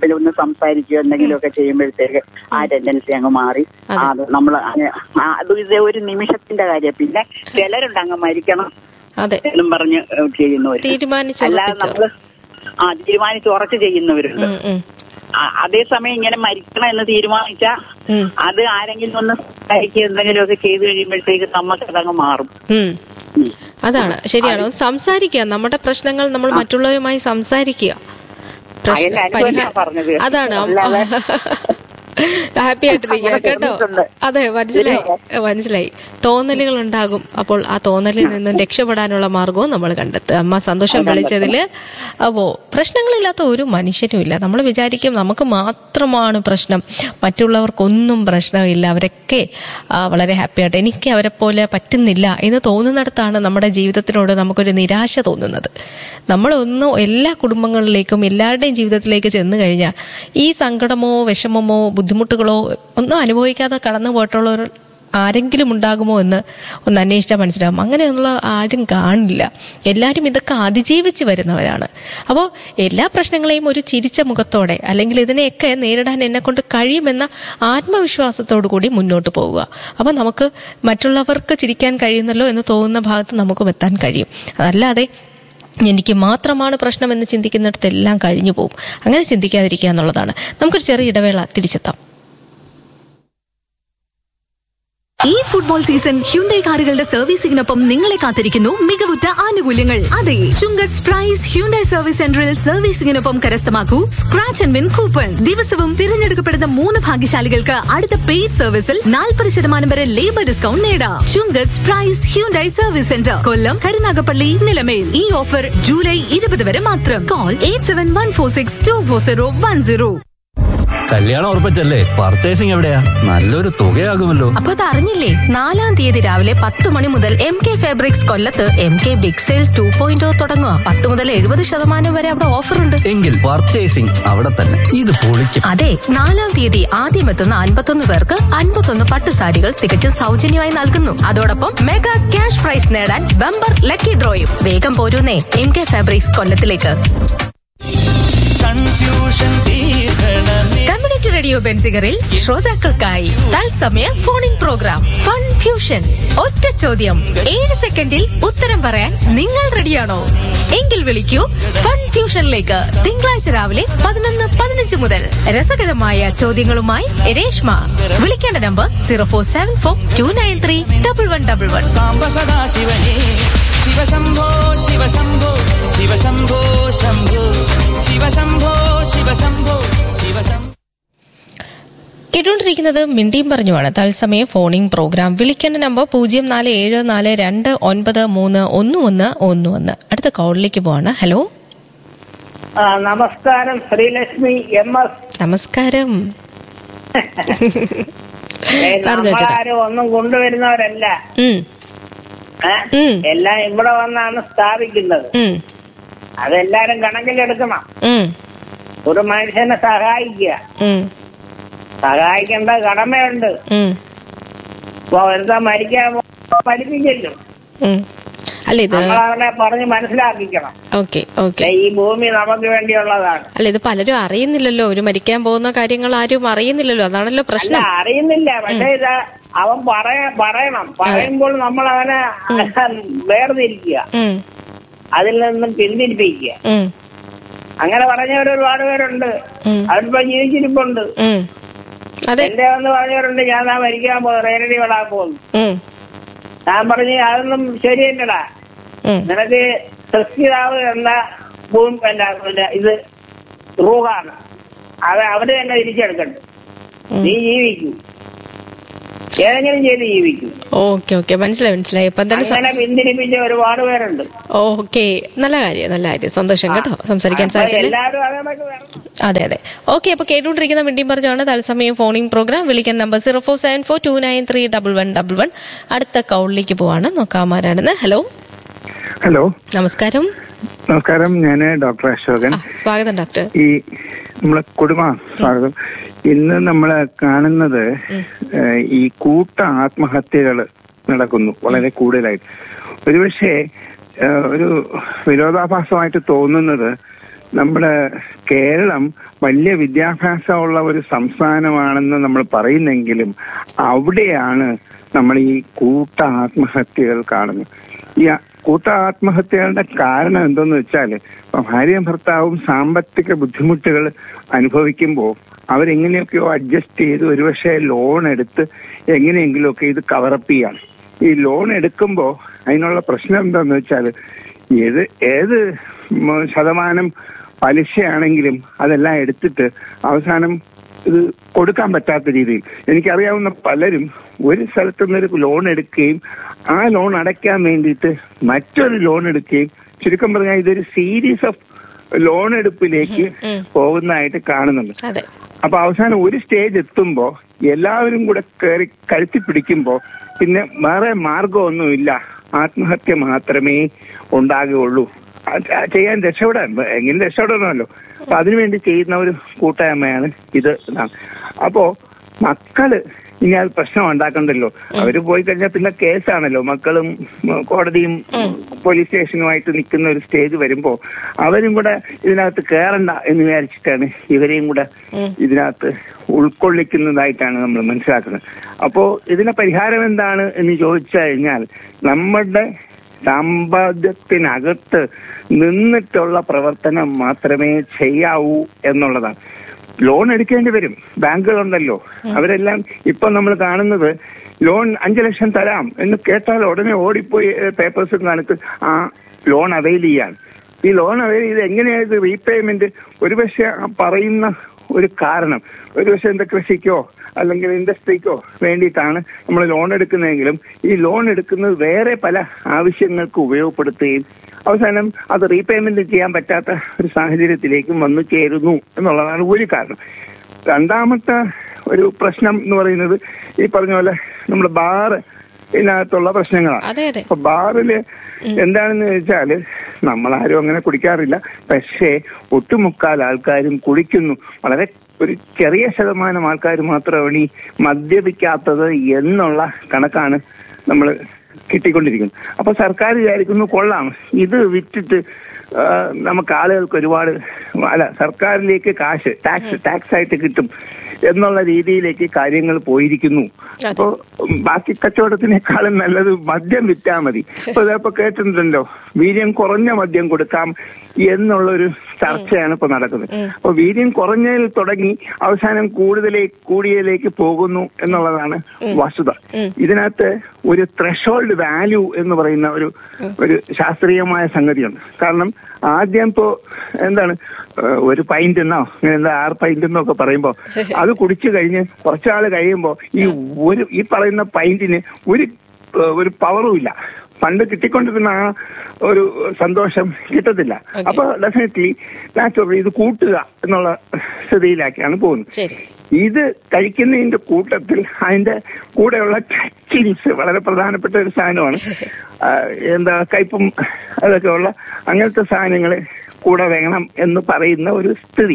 S7: പിന്നെ ഒന്ന് സംസാരിക്കുകയോ എന്തെങ്കിലുമൊക്കെ ചെയ്യുമ്പോഴത്തേക്ക് ആ ടെൻഡൻസി അങ്ങ് മാറി ആ, അത് നമ്മൾ അത് ഇത് ഒരു നിമിഷത്തിന്റെ കാര്യം പിന്നെ ചിലരുണ്ട് അങ്ങ് മരിക്കണം
S1: അതെ
S7: എന്നും പറഞ്ഞ് ഏഹ്, ചെയ്യുന്നവര്
S1: തീരുമാനിച്ച്
S7: അല്ലാതെ
S1: ഉറപ്പിച്ചോ.
S7: നമ്മള് ആ തീരുമാനിച്ച് ഉറച്ചു ചെയ്യുന്നവരുണ്ട്
S1: ഉം, ഉം.
S7: ആ, അതേസമയം ഇങ്ങനെ മരിക്കണം എന്ന് തീരുമാനിച്ച
S1: ഉം.
S7: അത് ആരെങ്കിലും ഒന്ന് സഹായിക്കുക എന്തെങ്കിലുമൊക്കെ ചെയ്തു കഴിയുമ്പോഴത്തേക്ക് നമുക്ക് അതങ്ങ് മാറും
S1: ഉം. അതാണ് ശരിയാണ് ഒന്ന് സംസാരിക്കുക നമ്മുടെ പ്രശ്നങ്ങൾ നമ്മൾ മറ്റുള്ളവരുമായി സംസാരിക്കുക പ്രശ്ന-
S7: എന്റെ അനുഭവം
S1: പരിഹാ-
S7: ഞാൻ പറഞ്ഞത്.
S1: അതാണ്
S7: അല്ലാതെ-
S1: ഹാപ്പി ആയിട്ടിരിക്കുക
S7: അങ്ങനെ
S1: കേട്ടോ
S7: തോന്നിയിട്ടുണ്ട്.
S1: അതെ മനസ്സിലായി മനസ്സിലായി തോന്നലുകൾ ഉണ്ടാകും അപ്പോൾ ആ തോന്നലിൽ നിന്നും രക്ഷപ്പെടാനുള്ള മാർഗവും നമ്മൾ കണ്ടെത്തുക അമ്മ സന്തോഷം വിളിച്ചതിൽ അപ്പോ പ്രശ്നങ്ങളില്ലാത്ത ഒരു മനുഷ്യനും ഇല്ല നമ്മൾ വിചാരിക്കും നമുക്ക് മാത്രമാണ് പ്രശ്നം മറ്റുള്ളവർക്കൊന്നും പ്രശ്നമില്ല അവരൊക്കെ ആ, വളരെ ഹാപ്പി ആയിട്ട് എനിക്ക് അവരെ പോലെ പറ്റുന്നില്ല എന്ന് തോന്നുന്നിടത്താണ് നമ്മുടെ ജീവിതത്തിനോട് നമുക്കൊരു നിരാശ തോന്നുന്നത് നമ്മളൊന്നും എല്ലാ കുടുംബങ്ങളിലേക്കും എല്ലാവരുടെയും ജീവിതത്തിലേക്ക് ചെന്ന് കഴിഞ്ഞാൽ ഈ സങ്കടമോ വിഷമമോ ബുദ്ധിമുട്ടുകളോ ഒന്നും അനുഭവിക്കാതെ കടന്നു പോയിട്ടുള്ളവർ ആരെങ്കിലും ഉണ്ടാകുമോ എന്ന് ഒന്ന് അന്വേഷിച്ചാൽ മനസ്സിലാകും അങ്ങനെയുള്ള ആരും കാണില്ല എല്ലാവരും ഇതൊക്കെ അതിജീവിച്ച് വരുന്നവരാണ് അപ്പോൾ എല്ലാ പ്രശ്നങ്ങളെയും ഒരു ചിരിച്ച മുഖത്തോടെ അല്ലെങ്കിൽ ഇതിനെയൊക്കെ നേരിടാൻ എന്നെ കൊണ്ട് കഴിയുമെന്ന ആത്മവിശ്വാസത്തോടു കൂടി മുന്നോട്ട് പോവുക അപ്പോൾ നമുക്ക് മറ്റുള്ളവർക്ക് ചിരിക്കാൻ കഴിയുന്നല്ലോ എന്ന് തോന്നുന്ന ഭാഗത്ത് നമുക്കും എത്താൻ കഴിയും അതല്ലാതെ എനിക്ക് മാത്രമാണ് പ്രശ്നമെന്ന് ചിന്തിക്കുന്നിടത്തെല്ലാം കഴിഞ്ഞു പോകും അങ്ങനെ ചിന്തിക്കാതിരിക്കുക എന്നുള്ളതാണ് നമുക്കൊരു ചെറിയ ഇടവേള തിരിച്ചെത്താം
S3: ഈ ഫുട്ബോൾ സീസൺ ഹ്യുണ്ടൈ കാറുകളുടെ സർവീസിംഗിനൊപ്പം നിങ്ങളെ കാത്തിരിക്കുന്നു മികവുറ്റ ആനുകൂല്യങ്ങൾ അതെ ചുങ്കത്ത് പ്രൈസ് ഹ്യുണ്ടൈ സർവീസ് സെന്ററിൽ സർവീസിംഗിനൊപ്പം കരസ്ഥമാക്കൂ സ്ക്രാച്ച് ആൻഡ് വിൻ കൂപ്പൺ ദിവസവും തിരഞ്ഞെടുക്കപ്പെടുന്ന മൂന്ന് ഭാഗ്യശാലികൾക്ക് അടുത്ത പെയ്ഡ് സർവീസിൽ നാൽപ്പത് ശതമാനം വരെ ലേബർ ഡിസ്കൗണ്ട് നേടാം Chungath prize Hyundai service centre Kollam Karunagappally Nilamel ഈ ഓഫർ ജൂലൈ ഇരുപത് വരെ മാത്രം call eight seven one four six two four zero one zero
S2: കല്യാണം ഉറപ്പിച്ചല്ലേ പർച്ചേസിംഗ് എവിടെയാ നല്ലൊരു തുകയാകുമല്ലോ
S1: അപ്പൊ അത് അറിഞ്ഞില്ലേ നാലാം തീയതി രാവിലെ പത്ത് മണി മുതൽ എം കെ ഫാബ്രിക്സ് കൊല്ലത്ത് M K big sale two point തുടങ്ങുക പത്ത് മുതൽ എഴുപത് ശതമാനം വരെ അവിടെ ഓഫർ ഉണ്ട്
S2: എങ്കിൽ പർച്ചേസിംഗ് അവിടെ തന്നെ ഇത് പൊളിക്കും
S1: അതെ നാലാം തീയതി ആദ്യം എത്തുന്ന അൻപത്തൊന്ന് പേർക്ക് അൻപത്തൊന്ന് പട്ടുസാരികൾ തികച്ചും സൗജന്യമായി നൽകുന്നു അതോടൊപ്പം മെഗാ ക്യാഷ് പ്രൈസ് നേടാൻ ബമ്പർ ലക്കി ഡ്രോയും വേഗം പോരൂന്നേ എം കെ ഫാബ്രിക്സ് കൊല്ലത്തിലേക്ക്
S8: കൺഫ്യൂഷൻ തീർക്കണമേ
S1: കമ്മ്യൂണിറ്റി റേഡിയോ ബെൻസിഗറിൽ ശ്രോതാക്കൾക്കായി തത്സമയ ഫോണിൻ പ്രോഗ്രാം ഫൺ ഫ്യൂഷൻ ഒറ്റ ചോദ്യം ഏഴ് സെക്കൻഡിൽ ഉത്തരം പറയാൻ നിങ്ങൾ റെഡിയാണോ എങ്കിൽ വിളിക്കൂ ഫൺ ഫ്യൂഷനിലേക്ക് തിങ്കളാഴ്ച രാവിലെ പതിനൊന്ന് പതിനഞ്ച് മുതൽ രസകരമായ ചോദ്യങ്ങളുമായി രേഷ്മ വിളിക്കേണ്ട number zero four seven four two nine three double one double one
S8: Samba സദാശിവനേ ശിവശംഭോ ശിവശംഭോ ശിവശംഭോ ശംഭോ ശിവശംഭോ ശിവശംഭോ ശിവശംഭോ
S1: കേട്ടുകൊണ്ടിരിക്കുന്നത് മിണ്ടിയും പറഞ്ഞുമാണ് തത്സമയം ഫോണിംഗ് പ്രോഗ്രാം വിളിക്കേണ്ട നമ്പർ പൂജ്യം നാല് ഏഴ് നാല് രണ്ട് ഒൻപത് മൂന്ന് ഒന്ന് ഒന്ന് ഒന്ന് ഒന്ന് അടുത്ത കോളിലേക്ക് പോവാണ് ഹലോ
S9: ആ, നമസ്കാരം ശ്രീലക്ഷ്മി എം എസ്
S1: നമസ്കാരം
S9: ഏ,
S1: പറഞ്ഞോ ചേട്ടാ.
S9: നമ്മളാരും ഒന്നും കൊണ്ടുവരുന്നവരല്ല
S1: ഉം,
S9: ഏ?
S1: ഉം.
S9: എല്ലാം ഇവിടെ വന്നാണ് സ്ഥാപിക്കുന്നത്
S1: ഉം,
S9: അതെല്ലാരും കണക്കിലെടുക്കണം
S1: ഉം,
S9: ഒരു മനുഷ്യനെ സഹായിക്കുക
S1: ഉം,
S9: സഹായിക്കേണ്ട കടമയുണ്ട്
S1: ഉം,
S9: ഇപ്പൊ ഒരുത്ത മരിക്കാൻ പോ- മരിപ്പിക്കല്ലോ
S1: ഉം. അല്ല ഇത്
S9: നമ്മൾ അവനെ പറഞ്ഞ് മനസ്സിലാക്കിക്കണം
S1: ഓക്കെ ഓക്കെ
S9: ഏ, ഈ ഭൂമി നമുക്ക് വേണ്ടിയുള്ളതാണ്
S1: അല്ല ഇത് പലരും അറിയുന്നില്ലല്ലോ ഒരു മരിക്കാൻ പോകുന്ന കാര്യങ്ങൾ ആരും അറിയുന്നില്ലല്ലോ അതാണല്ലോ
S9: അല്ല
S1: പ്രശ്നം
S9: അറിയുന്നില്ല പക്ഷെ ഇത് അവൻ പറയ പറയണം പറയുമ്പോൾ നമ്മൾ അവനെ വേർതിരിക്കുക
S1: ഉം,
S9: അതിൽ നിന്നും പിന്തിരിപ്പിക്കുക
S1: ഉം,
S9: അങ്ങനെ പറഞ്ഞവർ ഒരുപാട് പേരുണ്ട്
S1: ഉം.
S9: അവരിപ്പോ ജീവിച്ചിരിപ്പുണ്ട്
S1: ഉം. അതെ
S9: എന്റെ വന്ന് പറഞ്ഞവരുണ്ട് ഞാൻ ആ മരിക്കാൻ പോകുന്നു റേനടി വിടാൻ പോകുന്നു
S1: ഉം,
S9: ഞാൻ പറഞ്ഞു അതൊന്നും ശരിയല്ലടാ
S1: ഉം,
S9: നിനക്ക് സൃഷ്ടിതാവ് എന്ന ഭൂമി പിന്നെ പിന്നെ ഇത് റൂഹാണ് അത് അവര് തന്നെ തിരിച്ചെടുക്കണ്ട നീ ജീവിക്കൂ ഏതെങ്കിലും ചെയ്ത് ജീവിക്കൂ
S1: ഓക്കെ ഓക്കെ മനസ്സിലായി മനസ്സിലായി ഇപ്പൊ എന്തായാലും സ-
S9: അങ്ങനെ പിന്തിരിപ്പിച്ച ഒരുപാട് പേരുണ്ട്
S1: ഓക്കെ നല്ല കാര്യം നല്ല കാര്യം സന്തോഷം കേട്ടോ സംസാരിക്കാൻ
S9: അപ്പൊ
S1: സാധിച്ചല്ലേ
S9: എല്ലാവരും അതേപോലെ വേണം
S1: അതെ അതെ ഓക്കെ അപ്പൊ കേട്ടുകൊണ്ടിരിക്കുന്ന മിണ്ടിയും പറഞ്ഞാണ് തത്സമയം ഫോണിംഗ് പ്രോഗ്രാം വിളിക്കാൻ number zero four seven four two nine three double one double one അടുത്ത കൗളിലേക്ക് പോവാണ് നോക്കാമാരാണെന്ന് ഹലോ
S10: ഹലോ
S1: നമസ്കാരം
S10: നമസ്കാരം ഞാൻ ഡോക്ടർ അശോകൻ
S1: ആ, സ്വാഗതം ഡോക്ടർ
S10: ഈ നമ്മളെ കുടുംബ സ്വാഗതം ഇന്ന് നമ്മൾ കാണുന്നത് ഏഹ്, ഈ കൂട്ട ആത്മഹത്യകൾ നടക്കുന്നു വളരെ കൂടുതലായിട്ട് ഒരുപക്ഷെ ഏഹ്, ഒരു വിരോധാഭാസമായിട്ട് തോന്നുന്നത് നമ്മുടെ കേരളം വലിയ വിദ്യാഭ്യാസമുള്ള ഒരു സംസ്ഥാനമാണെന്ന് നമ്മൾ പറയുന്നെങ്കിലും അവിടെയാണ് നമ്മൾ ഈ കൂട്ട ആത്മഹത്യകൾ കാണുന്നത് ഈ ആ- കൂട്ട ആത്മഹത്യകളുടെ കാരണം എന്തെന്ന് വെച്ചാൽ ഇപ്പൊ ഭാര്യയും ഭർത്താവും സാമ്പത്തിക ബുദ്ധിമുട്ടുകൾ അനുഭവിക്കുമ്പോൾ അവരെങ്ങനെയൊക്കെയോ അഡ്ജസ്റ്റ് ചെയ്ത് ഒരുപക്ഷെ ലോൺ എടുത്ത് എങ്ങനെയെങ്കിലുമൊക്കെ ഇത് കവറപ്പ് ചെയ്യാണ് ഈ ലോൺ എടുക്കുമ്പോൾ അതിനുള്ള പ്രശ്നം എന്താന്ന് വെച്ചാൽ ഏത് ഏത് ഉം, ശതമാനം പലിശയാണെങ്കിലും അതെല്ലാം എടുത്തിട്ട് അവസാനം ഇത് കൊടുക്കാൻ പറ്റാത്ത രീതിയിൽ എനിക്കറിയാവുന്ന പലരും ഒരു സ്ഥലത്തു നിന്നൊരു ലോൺ എടുക്കുകയും ആ ലോൺ അടയ്ക്കാൻ വേണ്ടിയിട്ട് മറ്റൊരു ലോൺ എടുക്കുകയും ചുരുക്കം പറഞ്ഞാൽ ഇതൊരു സീരീസ് ഓഫ് ലോൺ എടുപ്പിലേക്ക് പോകുന്നതായിട്ട് കാണുന്നുണ്ട്
S1: അതെ
S10: അപ്പൊ അവസാനം ഒരു സ്റ്റേജ് എത്തുമ്പോ എല്ലാവരും കൂടെ കയറി കഴുത്തി പിടിക്കുമ്പോ പിന്നെ വേറെ മാർഗമൊന്നുമില്ല ആത്മഹത്യ മാത്രമേ ഉണ്ടാകുകയുള്ളൂ അത് ചെയ്യാൻ രക്ഷപ്പെടാൻ എങ്ങനെ രക്ഷപ്പെടണമല്ലോ അപ്പൊ അതിനുവേണ്ടി ചെയ്യുന്ന ഒരു കൂട്ടായ്മയാണ് ഇത് ഇതാണ്. അപ്പോ മക്കള് ഇനി അത് പ്രശ്നം ഉണ്ടാക്കണ്ടല്ലോ അവര് പോയി കഴിഞ്ഞാൽ പിന്നെ കേസാണല്ലോ മക്കളും ഉം, കോടതിയും പോലീസ് സ്റ്റേഷനുമായിട്ട് നിൽക്കുന്ന ഒരു സ്റ്റേജ് വരുമ്പോ അവരും കൂടെ ഇതിനകത്ത് കയറണ്ട എന്ന് വിചാരിച്ചിട്ടാണ് ഇവരെയും കൂടെ ഇതിനകത്ത് ഉൾക്കൊള്ളിക്കുന്നതായിട്ടാണ് നമ്മൾ മനസ്സിലാക്കുന്നത് അപ്പോ ഇതിന് പരിഹാരം എന്താണ് എന്ന് ചോദിച്ചു കഴിഞ്ഞാൽ നമ്മുടെ സമ്പാദ്യത്തിനകത്ത് നിന്നിട്ടുള്ള പ്രവർത്തനം മാത്രമേ ചെയ്യാവൂ എന്നുള്ളതാണ് ലോൺ എടുക്കേണ്ടി വരും ബാങ്കുകളുണ്ടല്ലോ അവരെല്ലാം ഇപ്പൊ നമ്മൾ കാണുന്നത് ലോൺ അഞ്ചു ലക്ഷം തരാം എന്ന് കേട്ടാൽ ഉടനെ ഓടിപ്പോയി പേപ്പേഴ്സും കാണിച്ച് ആ ലോൺ അവൈൽ ചെയ്യാൻ ഈ ലോൺ അവൈൽ ചെയ്ത് എങ്ങനെയാണ് ഇത് റീപേയ്മെന്റ് ഒരുപക്ഷെ ആ പറയുന്ന ഒരു കാരണം ഒരുപക്ഷെ എന്താ കൃഷിക്കോ അല്ലെങ്കിൽ ഇൻഡസ്ട്രിക്കോ വേണ്ടിയിട്ടാണ് നമ്മൾ ലോൺ എടുക്കുന്നതെങ്കിലും ഈ ലോൺ എടുക്കുന്നത് വേറെ പല ആവശ്യങ്ങൾക്ക് ഉപയോഗപ്പെടുത്തുകയും അവസാനം അത് റീപേയ്മെന്റ് ചെയ്യാൻ പറ്റാത്ത ഒരു സാഹചര്യത്തിലേക്കും വന്നു ചേരുന്നു എന്നുള്ളതാണ് ഒരു കാരണം രണ്ടാമത്തെ ഒരു പ്രശ്നം എന്ന് പറയുന്നത് ഈ പറഞ്ഞ പോലെ നമ്മുടെ ബാർ ഇതിനകത്തുള്ള പ്രശ്നങ്ങളാണ്
S1: അതെ അതെ
S10: അപ്പൊ ബാറില് എന്താണെന്ന് വെച്ചാല് നമ്മളാരും അങ്ങനെ കുടിക്കാറില്ല പക്ഷേ ഒട്ടുമുക്കാൽ ആൾക്കാരും കുടിക്കുന്നു വളരെ ഒരു ചെറിയ ശതമാനം ആൾക്കാർ മാത്രമാണ് ഈ മദ്യപിക്കാത്തത് എന്നുള്ള കണക്കാണ് നമ്മൾ കിട്ടിക്കൊണ്ടിരിക്കുന്നത് അപ്പൊ സർക്കാർ വിചാരിക്കുന്നു കൊള്ളാം ഇത് വിറ്റിട്ട് ആ, നമുക്ക് ആളുകൾക്ക് ഒരുപാട് അല്ല സർക്കാരിലേക്ക് കാശ് ടാക്സ് ടാക്സ് ആയിട്ട് കിട്ടും എന്നുള്ള രീതിയിലേക്ക് കാര്യങ്ങൾ പോയിരിക്കുന്നു അപ്പോ ഉം, ബാക്കി കച്ചവടത്തിനേക്കാളും നല്ലത് മദ്യം വിറ്റാ മതി അപ്പൊ ഇതപ്പോ കേട്ടിട്ടുണ്ടല്ലോ വീര്യം കുറഞ്ഞ മദ്യം കൊടുക്കാം എന്നുള്ളൊരു ചർച്ചയാണ് ഇപ്പൊ നടക്കുന്നത് അപ്പൊ വീര്യം കുറഞ്ഞതിൽ തുടങ്ങി അവസാനം കൂടുതലേക്ക് കൂടിയതിലേക്ക് പോകുന്നു എന്നുള്ളതാണ് വസ്തുത ഇതിനകത്ത് ഒരു ത്രഷോൾഡ് വാല്യൂ എന്ന് പറയുന്ന ഒരു ഒരു ശാസ്ത്രീയമായ സംഗതിയുണ്ട് കാരണം ആദ്യം ഇപ്പോ എന്താണ് ഏഹ്, ഒരു പൈന്റ് എന്നോ അങ്ങനെ എന്താ ആറ് പൈന്റ് എന്നോ ഒക്കെ പറയുമ്പോ അത് കുടിച്ചു കഴിഞ്ഞ് കുറച്ചാൾ കഴിയുമ്പോ ഈ ഒരു ഈ പറയുന്ന പൈന്റിന് ഒരു ഏഹ്, ഒരു പവറും ഇല്ല പണ്ട് കിട്ടിക്കൊണ്ടിരുന്ന ആ ഒരു സന്തോഷം കിട്ടത്തില്ല അപ്പൊ ഡെഫിനറ്റ്ലി നാച്ചുറലി ഇത് കൂട്ടുക എന്നുള്ള സ്ഥിതിയിലാക്കിയാണ് പോകുന്നത്
S1: ശരി
S10: ഇത് കഴിക്കുന്നതിന്റെ കൂട്ടത്തിൽ അതിന്റെ കൂടെയുള്ള ടച്ചിങ്സ് വളരെ പ്രധാനപ്പെട്ട ഒരു സാധനമാണ് ആ, എന്താ കയ്പും അതൊക്കെ ഉള്ള അങ്ങനത്തെ സാധനങ്ങൾ കൂടെ വേണം എന്ന് പറയുന്ന ഒരു സ്ഥിതി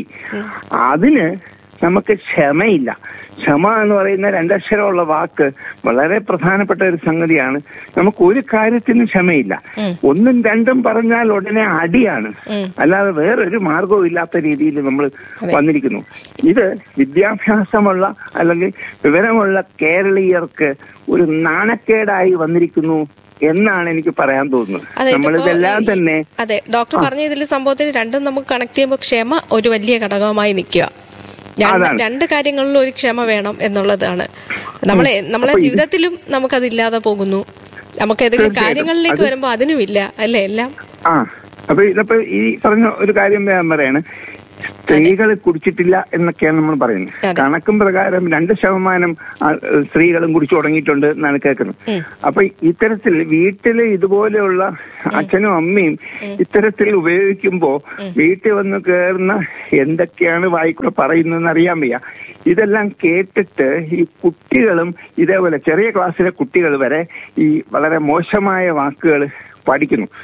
S10: അതിന് നമുക്ക് ക്ഷമയില്ല ക്ഷമ എന്ന് പറയുന്ന രണ്ടക്ഷരമുള്ള വാക്ക് വളരെ പ്രധാനപ്പെട്ട ഒരു സംഗതിയാണ് നമുക്ക് ഒരു കാര്യത്തിനും ക്ഷമയില്ല ഒന്നും രണ്ടും പറഞ്ഞാൽ ഉടനെ അടിയാണ് അല്ലാതെ വേറൊരു മാർഗവും ഇല്ലാത്ത രീതിയിൽ നമ്മൾ വന്നിരിക്കുന്നു ഇത് വിദ്യാഭ്യാസമുള്ള അല്ലെങ്കിൽ വിവരമുള്ള കേരളീയർക്ക് ഒരു നാണക്കേടായി വന്നിരിക്കുന്നു എന്നാണ് എനിക്ക് പറയാൻ തോന്നുന്നത്
S1: അതെ ഇതിപ്പോ
S10: നമ്മളിതെല്ലാം
S1: ഈ-
S10: തന്നെ
S1: അതെ ഡോക്ടർ പറഞ്ഞ ഇതിൽ സംഭവത്തിൽ രണ്ടും നമുക്ക് കണക്ട് ചെയ്യുമ്പോൾ ക്ഷമ ഒരു വലിയ ഘടകമായി നിൽക്കുക രണ്ട്
S10: അതാണ്.
S1: രണ്ട് കാര്യങ്ങളിലും ഒരു ക്ഷമ വേണം എന്നുള്ളതാണ് നമ്മളെ നമ്മളെ
S10: അപ്പൊ ഇത്
S1: ജീവിതത്തിലും നമുക്കതില്ലാതെ പോകുന്നു നമുക്ക് ഏതെങ്കിലും
S10: തീർച്ചയായിട്ടും.
S1: കാര്യങ്ങളിലേക്ക്
S10: അത്
S1: വരുമ്പോൾ അതിനുമില്ല അല്ലേ എല്ലാം
S10: ആ അപ്പൊ ഇതിപ്പോ ഈ പറഞ്ഞ ഒരു കാര്യം ഞാൻ പറയാണ് സ്ത്രീകൾ കുടിച്ചിട്ടില്ല എന്നൊക്കെയാണ് നമ്മൾ പറയുന്നത് കണക്കും പ്രകാരം രണ്ട് ശതമാനം സ്ത്രീകളും കുടിച്ചു തുടങ്ങിയിട്ടുണ്ട് എന്നാണ് കേൾക്കുന്നത് അപ്പൊ ഇത്തരത്തിൽ വീട്ടില് ഇതുപോലെയുള്ള അച്ഛനും അമ്മയും ഇത്തരത്തിൽ ഉപയോഗിക്കുമ്പോ വീട്ടിൽ വന്ന് കയറുന്ന എന്തൊക്കെയാണ് വായിക്കൂടെ പറയുന്നതെന്ന് അറിയാൻ വയ്യ ഇതെല്ലാം കേട്ടിട്ട് ഈ കുട്ടികളും ഇതേപോലെ ചെറിയ ക്ലാസ്സിലെ കുട്ടികൾ വരെ ഈ വളരെ മോശമായ വാക്കുകൾ പഠിക്കുന്നു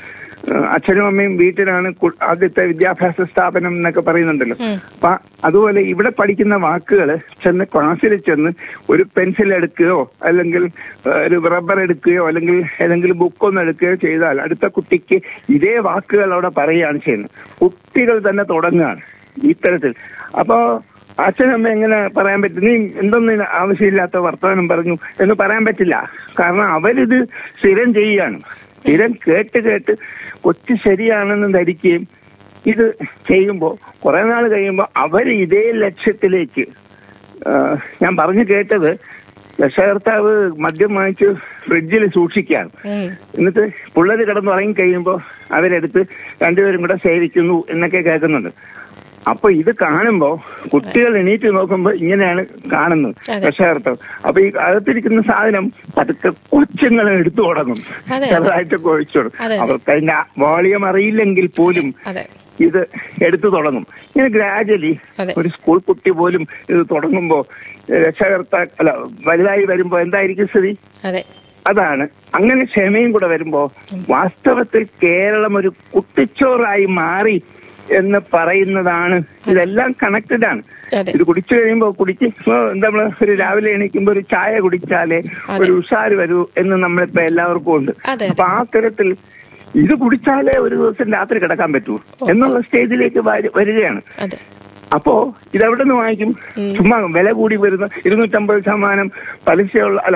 S10: ഏഹ് അച്ഛനും അമ്മയും വീട്ടിലാണ് കു- ആദ്യത്തെ വിദ്യാഭ്യാസ സ്ഥാപനം എന്നൊക്കെ പറയുന്നുണ്ടല്ലോ അപ്പൊ അതുപോലെ ഇവിടെ പഠിക്കുന്ന വാക്കുകൾ ചെന്ന് ക്ലാസ്സിൽ ചെന്ന് ഒരു പെൻസിൽ എടുക്കുകയോ അല്ലെങ്കിൽ ഏഹ്, ഒരു റബ്ബർ എടുക്കുകയോ അല്ലെങ്കിൽ ഏതെങ്കിലും ബുക്കൊന്നും എടുക്കുകയോ ചെയ്താൽ അടുത്ത കുട്ടിക്ക് ഇതേ വാക്കുകൾ അവിടെ പറയുകയാണ് ചെയ്യുന്നത് കുട്ടികൾ തന്നെ തുടങ്ങുകയാണ് ഇത്തരത്തിൽ അപ്പോ അച്ഛനമ്മ എങ്ങനെ പറയാൻ പറ്റും നീ എന്തൊന്നും ആവശ്യമില്ലാത്ത വർത്തമാനം പറഞ്ഞു എന്ന് പറയാൻ പറ്റില്ല കാരണം അവരിത് സ്ഥിരം ചെയ്യുകയാണ് സ്ഥിരം കേട്ട് കേട്ട് കൊച്ചു ശരിയാണെന്ന് ധരിക്കുകയും ഇത് ചെയ്യുമ്പോൾ കുറെ നാൾ കഴിയുമ്പോൾ അവർ ഇതേ ലക്ഷ്യത്തിലേക്ക് ആ, ഞാൻ പറഞ്ഞു കേട്ടത് രക്ഷകർത്താവ് മദ്യം വാങ്ങിച്ച് ഫ്രിഡ്ജിൽ സൂക്ഷിക്കുകയാണ് എന്നിട്ട് പിള്ളേര് കിടന്നുറങ്ങി കഴിയുമ്പോൾ അവരെടുത്ത് രണ്ടുപേരും കൂടെ സേവിക്കുന്നു എന്നൊക്കെ കേൾക്കുന്നുണ്ട് അപ്പൊ ഇത് കാണുമ്പോ കുട്ടികൾ എണീറ്റ് നോക്കുമ്പോ ഇങ്ങനെയാണ് കാണുന്നത് രക്ഷകർത്താവ് അപ്പൊ ഈ അകത്തിരിക്കുന്ന സാധനം പതുക്കെ കൊച്ചുങ്ങൾ എടുത്തു തുടങ്ങും
S1: അതെ.
S10: ചെറുതായിട്ടൊക്കെ ഒഴിച്ചു കൊടുക്കും
S1: അതെ, അതെ.
S10: അവർക്ക് അതിന്റെ വോളിയം അറിയില്ലെങ്കിൽ പോലും
S1: അതെ
S10: ഇത് എടുത്തു തുടങ്ങും ഇങ്ങനെ ഗ്രാജുവലി
S1: അതെ.
S10: ഒരു സ്കൂൾ കുട്ടി പോലും ഇത് തുടങ്ങുമ്പോ രക്ഷകർത്താ അല്ല വലുതായി വരുമ്പോ എന്തായിരിക്കും സ്ഥിതി
S1: അതെ
S10: അതാണ് അങ്ങനെ ക്ഷമയും കൂടെ വരുമ്പോ വാസ്തവത്തിൽ കേരളം ഒരു കുട്ടിച്ചോറായി മാറി എന്ന് പറയുന്നതാണ് ഇതെല്ലാം കണക്റ്റഡ് ആണ്
S1: അതെ.
S10: ഇത് കുടിച്ചു കഴിയുമ്പോ കുടിച്ച് ഇപ്പൊ നമ്മള് ഒരു രാവിലെ എണീക്കുമ്പോ ഒരു ചായ കുടിച്ചാലേ ഒരു ഉഷാര് വരൂ എന്ന് നമ്മളിപ്പോ എല്ലാവർക്കും ഉണ്ട്
S1: അതെ,
S10: അപ്പൊ ആ തരത്തിൽ ഇത് കുടിച്ചാലേ ഒരു ദിവസം രാത്രി കിടക്കാൻ പറ്റൂ എന്നുള്ള സ്റ്റേജിലേക്ക് വരി- വരികയാണ്
S1: അതെ
S10: അപ്പോ ഇതെവിടെ നിന്ന് വാങ്ങിക്കും ചുമ്മാ വില കൂടി വരുന്ന ഇരുന്നൂറ്റമ്പത് ശതമാനം പലിശയുള്ള അല്ല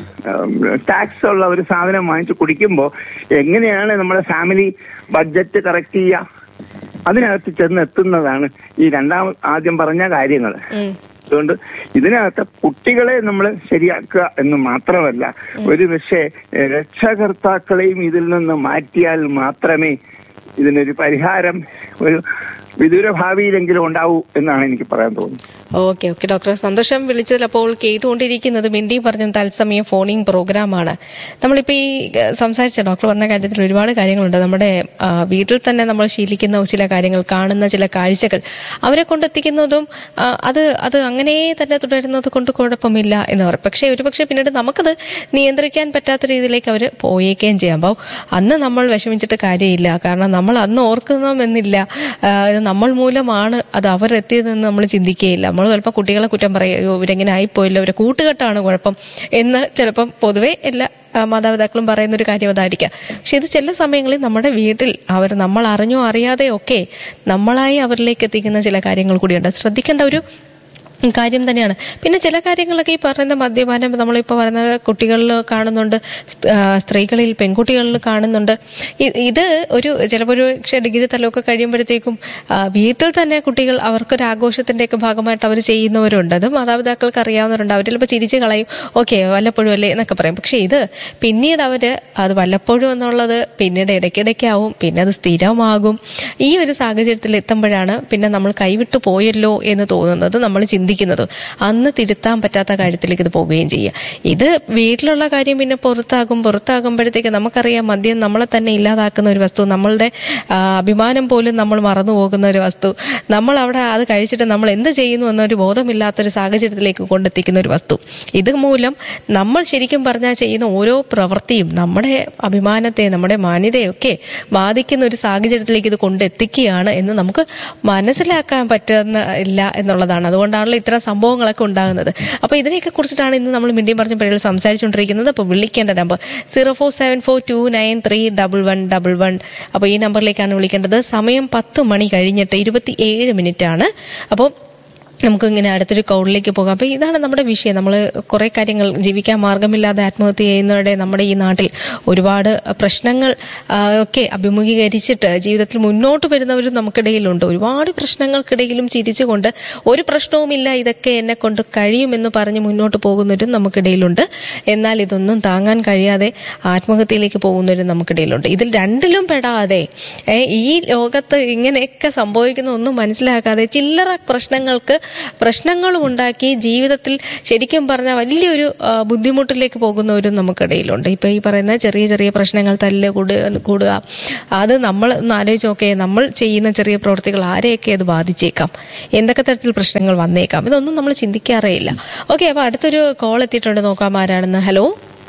S10: ടാക്സ് ഉള്ള ഒരു സാധനം വാങ്ങിച്ച് കുടിക്കുമ്പോ എങ്ങനെയാണ് നമ്മുടെ ഫാമിലി ബഡ്ജറ്റ് കറക്റ്റ് ചെയ്യുക അതിനകത്ത് ചെന്ന് എത്തുന്നതാണ് ഈ രണ്ടാം ആദ്യം പറഞ്ഞ കാര്യങ്ങൾ
S1: ഉം.
S10: അതുകൊണ്ട് ഇതിനകത്ത് കുട്ടികളെ നമ്മൾ ശരിയാക്കുക എന്ന് മാത്രമല്ല ഒരു പക്ഷേ ഏഹ്, രക്ഷകർത്താക്കളെയും ഇതിൽ നിന്ന് മാറ്റിയാൽ മാത്രമേ ഇതിനൊരു പരിഹാരം ഒരു വിദൂര ഭാവിയിലെങ്കിലും ഉണ്ടാവൂ എന്നാണ് എനിക്ക് പറയാൻ തോന്നുന്നത്
S1: ഓക്കെ ഓക്കെ ഡോക്ടർ സന്തോഷം വിളിച്ചതിൽ അപ്പോൾ കേട്ടുകൊണ്ടിരിക്കുന്നത് മിണ്ടി പറഞ്ഞ തത്സമയം ഫോണിംഗ് പ്രോഗ്രാമാണ് നമ്മളിപ്പോൾ ഈ ഏഹ്, സംസാരിച്ച ഡോക്ടർ പറഞ്ഞ കാര്യത്തിൽ ഒരുപാട് കാര്യങ്ങളുണ്ട് നമ്മുടെ ആ, വീട്ടിൽ തന്നെ നമ്മൾ ശീലിക്കുന്ന ചില കാര്യങ്ങൾ കാണുന്ന ചില കാഴ്ചകൾ അവരെ കൊണ്ടെത്തിക്കുന്നതും ആ, അത് അത് അങ്ങനെ തന്നെ തുടരുന്നത് കൊണ്ട് കുഴപ്പമില്ല എന്ന് പറയും പക്ഷേ ഒരുപക്ഷെ പിന്നീട് നമുക്കത് നിയന്ത്രിക്കാൻ പറ്റാത്ത രീതിയിലേക്ക് അവർ പോയേക്കുകയും ചെയ്യാം അപ്പോൾ അന്ന് നമ്മൾ വിഷമിച്ചിട്ട് കാര്യമില്ല കാരണം നമ്മൾ അന്ന് ഓർക്കണമെന്നില്ല ആ, ഇത് നമ്മൾ മൂലമാണ് അത് അവരെത്തിയതെന്ന് നമ്മൾ ചിന്തിക്കുകയില്ല നമ്മൾ ചിലപ്പോൾ കുട്ടികളെ കുറ്റം പറയും "അയ്യോ, ഇവരെങ്ങനെ ആയിപ്പോയില്ല ഇവരെ കൂട്ടുകെട്ടാണ് കുഴപ്പം എന്ന് ചിലപ്പം പൊതുവേ എല്ലാ ആ, മാതാപിതാക്കളും പറയുന്ന ഒരു കാര്യം അതായിരിക്കാം പക്ഷെ ഇത് ചില സമയങ്ങളിൽ നമ്മുടെ വീട്ടിൽ അവർ നമ്മൾ അറിഞ്ഞോ അറിയാതെയോ ഒക്കെ നമ്മളായി അവരിലേക്ക് എത്തിക്കുന്ന ചില കാര്യങ്ങൾ കൂടിയുണ്ട് ശ്രദ്ധിക്കേണ്ട ഒരു കാര്യം തന്നെയാണ് പിന്നെ ചില കാര്യങ്ങളൊക്കെ ഈ പറയുന്ന മദ്യപാനം നമ്മളിപ്പോൾ പറയുന്നത് കുട്ടികളിൽ കാണുന്നുണ്ട് സ്- ആ, സ്ത്രീകളിൽ പെൺകുട്ടികളിൽ കാണുന്നുണ്ട് ഇ- ഇത് ഒരു ചിലപ്പോൾ ഒരു പക്ഷേ ഡിഗ്രി തലമൊക്കെ കഴിയുമ്പോഴത്തേക്കും ആ, വീട്ടിൽ തന്നെ കുട്ടികൾ അവർക്കൊരു ആഘോഷത്തിൻ്റെയൊക്കെ ഭാഗമായിട്ട് അവർ ചെയ്യുന്നവരുണ്ട് അത് മാതാപിതാക്കൾക്ക് അറിയാവുന്നവരുണ്ട് അവർ ചിലപ്പോൾ ചിരിച്ച് കളയും ഓക്കെ വല്ലപ്പോഴും അല്ലേ എന്നൊക്കെ പറയും പക്ഷേ ഇത് പിന്നീട് അവർ അത് വല്ലപ്പോഴും എന്നുള്ളത് പിന്നീട് ഇടയ്ക്കിടയ്ക്കാവും പിന്നെ അത് സ്ഥിരമാകും ഈ ഒരു സാഹചര്യത്തിൽ എത്തുമ്പോഴാണ് പിന്നെ നമ്മൾ കൈവിട്ടു പോയല്ലോ എന്ന് തോന്നുന്നത് നമ്മൾ ചിന്തിക്കുന്നത് അന്ന് തിരുത്താൻ പറ്റാത്ത കാര്യത്തിലേക്ക് ഇത് പോവുകയും ചെയ്യുക ഇത് വീട്ടിലുള്ള കാര്യം പിന്നെ പുറത്താകും പുറത്താകുമ്പോഴത്തേക്ക് നമുക്കറിയാം മദ്യം നമ്മളെ തന്നെ ഇല്ലാതാക്കുന്ന ഒരു വസ്തു നമ്മളുടെ ആ, അഭിമാനം പോലും നമ്മൾ മറന്നു പോകുന്ന ഒരു വസ്തു നമ്മൾ അവിടെ അത് കഴിച്ചിട്ട് നമ്മൾ എന്ത് ചെയ്യുന്നു എന്നൊരു ബോധമില്ലാത്തൊരു സാഹചര്യത്തിലേക്ക് കൊണ്ടെത്തിക്കുന്ന ഒരു വസ്തു ഇത് മൂലം നമ്മൾ ശരിക്കും പറഞ്ഞാൽ ചെയ്യുന്ന ഓരോ പ്രവൃത്തിയും നമ്മുടെ അഭിമാനത്തെ നമ്മുടെ മാന്യതയൊക്കെ ബാധിക്കുന്ന ഒരു സാഹചര്യത്തിലേക്ക് ഇത് കൊണ്ടെത്തിക്കുകയാണ് എന്ന് നമുക്ക് മനസ്സിലാക്കാൻ പറ്റുന്ന ഇല്ല എന്നുള്ളതാണ് അതുകൊണ്ടാണല്ലോ ഇത്തരം സംഭവങ്ങളൊക്കെ ഉണ്ടാകുന്നത് അപ്പോൾ ഇതിനെയൊക്കെ കുറിച്ചിട്ടാണ് ഇന്ന് നമ്മൾ മിണ്ടിയും പറഞ്ഞ പേരുകൾ സംസാരിച്ചുകൊണ്ടിരിക്കുന്നത് അപ്പോൾ വിളിക്കേണ്ട number zero four seven four two nine three double one double one അപ്പോൾ ഈ നമ്പറിലേക്കാണ് വിളിക്കേണ്ടത് സമയം പത്ത് മണി കഴിഞ്ഞിട്ട് ഇരുപത്തി ഏഴ് മിനിറ്റ് ആണ് അപ്പോൾ നമുക്ക് ഇങ്ങനെ അടുത്തൊരു കൗളിലേക്ക് പോകാം അപ്പോൾ ഇതാണ് നമ്മുടെ വിഷയം നമ്മൾ കുറേ കാര്യങ്ങൾ ജീവിക്കാൻ മാർഗമില്ലാതെ ആത്മഹത്യ ചെയ്യുന്നവരുടെ നമ്മുടെ ഈ നാട്ടിൽ ഒരുപാട് പ്രശ്നങ്ങൾ ആ, ഒക്കെ അഭിമുഖീകരിച്ചിട്ട് ജീവിതത്തിൽ മുന്നോട്ട് വരുന്നവരും നമുക്കിടയിലുണ്ട് ഒരുപാട് പ്രശ്നങ്ങൾക്കിടയിലും ചിരിച്ചുകൊണ്ട് ഒരു പ്രശ്നവുമില്ല ഇതൊക്കെ എന്നെ കൊണ്ട് കഴിയുമെന്ന് പറഞ്ഞ് മുന്നോട്ട് പോകുന്നവരും നമുക്കിടയിലുണ്ട് എന്നാൽ ഇതൊന്നും താങ്ങാൻ കഴിയാതെ ആത്മഹത്യയിലേക്ക് പോകുന്നവരും നമുക്കിടയിലുണ്ട് ഇതിൽ രണ്ടിലും പെടാതെ ഏ, ഈ ലോകത്ത് ഇങ്ങനെയൊക്കെ സംഭവിക്കുന്ന ഒന്നും മനസ്സിലാക്കാതെ ചില്ലറ പ്രശ്നങ്ങൾക്ക് പ്രശ്നങ്ങളും ഉണ്ടാക്കി ജീവിതത്തിൽ ശരിക്കും പറഞ്ഞാൽ വലിയൊരു ആ, ബുദ്ധിമുട്ടിലേക്ക് പോകുന്നവരും നമുക്കിടയിലുണ്ട് ഇപ്പൊ ഈ പറയുന്ന ചെറിയ ചെറിയ പ്രശ്നങ്ങൾ തല്ല് കൂടുക കൂടുക അത് നമ്മൾ ഒന്ന് ആലോചിച്ച് നോക്കേ നമ്മൾ ചെയ്യുന്ന ചെറിയ പ്രവൃത്തികൾ ആരെയൊക്കെ അത് ബാധിച്ചേക്കാം എന്തൊക്കെ തരത്തിൽ പ്രശ്നങ്ങൾ വന്നേക്കാം ഇതൊന്നും നമ്മൾ ചിന്തിക്കാറേ ഇല്ല ഓക്കെ അപ്പൊ അടുത്തൊരു കോൾ എത്തിയിട്ടുണ്ട് നോക്കാം ആരാണെന്ന് ഹലോ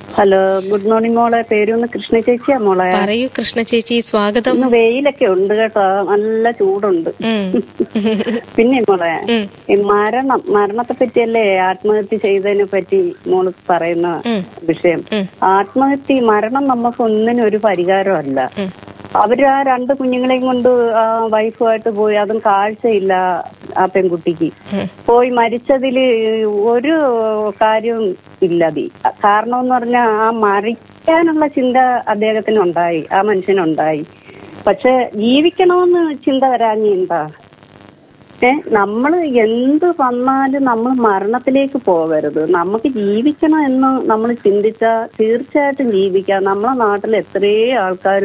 S11: ഹലോ ഗുഡ് മോർണിംഗ് മോളെ പേരൊന്ന് കൃഷ്ണ ചേച്ചിയാ മോളെ
S1: പറയൂ കൃഷ്ണ ചേച്ചി സ്വാഗതം
S11: ഇന്ന് വെയിലൊക്കെ ഉണ്ട് കേട്ടോ നല്ല ചൂടുണ്ട് പിന്നെ മോളെ ഈ മരണം മരണത്തെ പറ്റിയല്ലേ ആത്മഹത്യ ചെയ്തതിനെ പറ്റി മോള് പറയുന്ന വിഷയം ആത്മഹത്യ മരണം നമുക്ക് ഒന്നിനും ഒരു പരിഹാരമല്ല അവര് ആ രണ്ട് കുഞ്ഞുങ്ങളെയും കൊണ്ട് ആ വൈഫുമായിട്ട് പോയി അതും കാഴ്ചയില്ല ആ പെൺകുട്ടിക്ക് പോയി മരിച്ചതില് ഒരു കാര്യവും ഇല്ലതി കാരണം എന്ന് പറഞ്ഞാൽ ആ മരിക്കാനുള്ള ചിന്ത അദ്ദേഹത്തിന് ഉണ്ടായി ആ മനുഷ്യനുണ്ടായി പക്ഷെ ജീവിക്കണമെന്ന് ചിന്ത വരാഞ്ഞി എന്താ ഏ നമ്മൾ എന്ത് വന്നാലും നമ്മൾ മരണത്തിലേക്ക് പോകരുത് നമുക്ക് ജീവിക്കണം എന്ന് നമ്മൾ ചിന്തിച്ചാൽ തീർച്ചയായിട്ടും ജീവിക്കാം നമ്മളെ നാട്ടിൽ എത്രയോ ആൾക്കാർ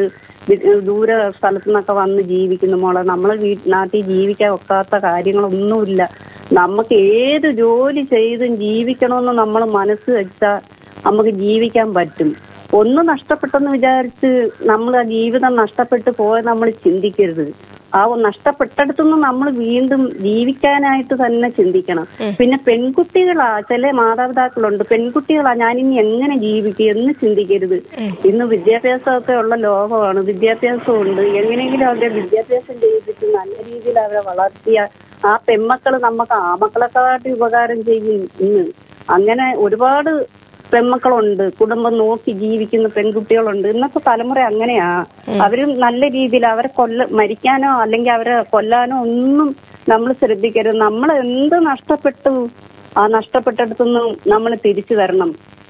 S11: ദൂര സ്ഥലത്തു നിന്നൊക്കെ വന്ന് ജീവിക്കുന്നു മോളെ നമ്മളെ വീ നാട്ടിൽ ജീവിക്കാൻ ഒക്കാത്ത കാര്യങ്ങളൊന്നുമില്ല നമുക്ക് ഏത് ജോലി ചെയ്തും ജീവിക്കണമെന്ന് നമ്മൾ മനസ്സ് വെച്ചാൽ നമുക്ക് ജീവിക്കാൻ പറ്റും ഒന്ന് നഷ്ടപ്പെട്ടെന്ന് വിചാരിച്ച് നമ്മൾ ആ ജീവിതം നഷ്ടപ്പെട്ടു പോയ നമ്മൾ ചിന്തിക്കരുത് ആ നഷ്ടപ്പെട്ടടുത്തുനിന്ന് നമ്മൾ വീണ്ടും ജീവിക്കാനായിട്ട് തന്നെ ചിന്തിക്കണം പിന്നെ പെൺകുട്ടികളാ ചില മാതാപിതാക്കളുണ്ട് പെൺകുട്ടികളാ ഞാനിനി എങ്ങനെ ജീവിക്കും എന്ന് ചിന്തിക്കരുത് ഇന്ന് വിദ്യാഭ്യാസമൊക്കെ ഉള്ള ലോകമാണ് വിദ്യാഭ്യാസം ഉണ്ട് എങ്ങനെയെങ്കിലും അവരുടെ വിദ്യാഭ്യാസം ചെയ്തിട്ട് നല്ല രീതിയിൽ അവരെ വളർത്തിയ ആ പെൺമക്കള് നമുക്ക് ആ മക്കളെക്കാട്ടി ഉപകാരം ചെയ്യും ഇന്ന് അങ്ങനെ ഒരുപാട് പെൺമക്കളുണ്ട് കുടുംബം നോക്കി ജീവിക്കുന്ന പെൺകുട്ടികളുണ്ട് ഇന്നത്തെ തലമുറ അങ്ങനെയാ അവരും നല്ല രീതിയിൽ അവരെ കൊല്ല മരിക്കാനോ അല്ലെങ്കിൽ അവരെ കൊല്ലാനോ ഒന്നും നമ്മൾ ശ്രദ്ധിക്കരുത് നമ്മൾ എന്ത് നഷ്ടപ്പെട്ടു ആ നഷ്ടപ്പെട്ടടുത്തൊന്നും നമ്മൾ തിരിച്ചു വരണം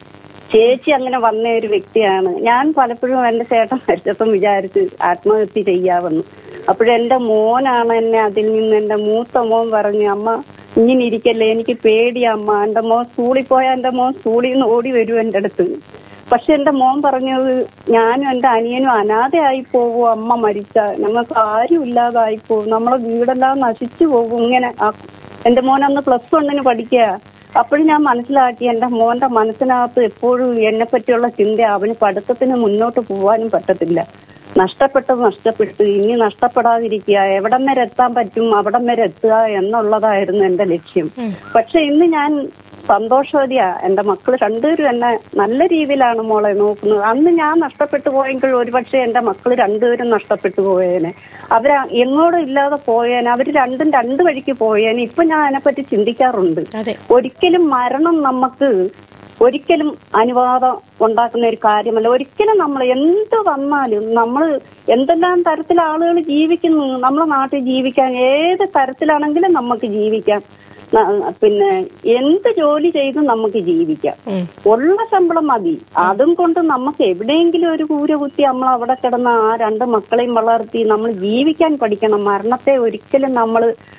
S11: ചേച്ചി അങ്ങനെ വന്ന ഒരു വ്യക്തിയാണ് ഞാൻ പലപ്പോഴും എന്റെ ചേട്ടൻ മരിച്ചപ്പം വിചാരിച്ച് ആത്മഹത്യ ചെയ്യാമെന്ന് അപ്പോഴെന്റെ മോനാണ് എന്നെ അതിൽ നിന്ന് എന്റെ മൂത്ത മോൻ പറഞ്ഞു അമ്മ ഇങ്ങനെ ഇരിക്കല്ലേ എനിക്ക് പേടിയാ അമ്മ എന്റെ മോൻ സ്കൂളിൽ പോയാൽ എന്റെ മോൻ സ്കൂളിൽ നിന്ന് ഓടി വരും എന്റെ അടുത്ത് പക്ഷെ എന്റെ മോൻ പറഞ്ഞത് ഞാനും എന്റെ അനിയനും അനാഥയായി പോവും അമ്മ മരിച്ച ഞങ്ങൾക്ക് ആരും ഇല്ലാതായി പോവും നമ്മളെ വീടെല്ലാം നശിച്ചു പോകും ഇങ്ങനെ ആ- എന്റെ മോൻ അന്ന് പ്ലസ് വണ്ണിന് പഠിക്കുക അപ്പോഴും ഞാൻ മനസ്സിലാക്കി എന്റെ മോന്റെ മനസ്സിനകത്ത് എപ്പോഴും എന്നെ പറ്റിയുള്ള ചിന്ത അവന് പഠിത്തത്തിന് മുന്നോട്ട് പോവാനും പറ്റത്തില്ല നഷ്ടപ്പെട്ടത് നഷ്ടപ്പെട്ടു ഇനി നഷ്ടപ്പെടാതിരിക്കുക എവിടം വരെ എത്താൻ പറ്റും അവിടം വരെ എത്തുക എന്നുള്ളതായിരുന്നു എന്റെ ലക്ഷ്യം പക്ഷെ ഇന്ന് ഞാൻ സന്തോഷവതിയാ എന്റെ മക്കൾ രണ്ടുപേരും എന്നെ നല്ല രീതിയിലാണ് മോളെ നോക്കുന്നത് അന്ന് ഞാൻ നഷ്ടപ്പെട്ടു പോയെങ്കിൽ ഒരുപക്ഷെ എന്റെ മക്കൾ രണ്ടുപേരും നഷ്ടപ്പെട്ടു പോയേനെ അവര് എങ്ങോട്ടും ഇല്ലാതെ പോയേനെ അവര് രണ്ടും രണ്ട് വഴിക്ക് പോയേനെ ഇപ്പൊ ഞാൻ അതിനെപ്പറ്റി ചിന്തിക്കാറുണ്ട് ഒരിക്കലും മരണം നമുക്ക് ഒരിക്കലും അനുവാദം ഉണ്ടാക്കുന്ന ഒരു കാര്യമല്ല ഒരിക്കലും നമ്മൾ എന്ത് വന്നാലും നമ്മൾ എന്തെല്ലാം തരത്തിൽ ആളുകൾ ജീവിക്കുന്നു നമ്മളെ നാട്ടിൽ ജീവിക്കാൻ ഏത് തരത്തിലാണെങ്കിലും നമുക്ക് ജീവിക്കാം ന- പിന്നെ എന്ത് ജോലി ചെയ്തും നമുക്ക് ജീവിക്കാം ഉള്ള ശമ്പളം മതി അതും കൊണ്ട് നമുക്ക് എവിടെയെങ്കിലും ഒരു കൂര കുത്തി നമ്മൾ അവിടെ കിടന്ന ആ രണ്ട് മക്കളെയും വളർത്തി നമ്മൾ ജീവിക്കാൻ പഠിക്കണം മരണത്തെ ഒരിക്കലും നമ്മൾ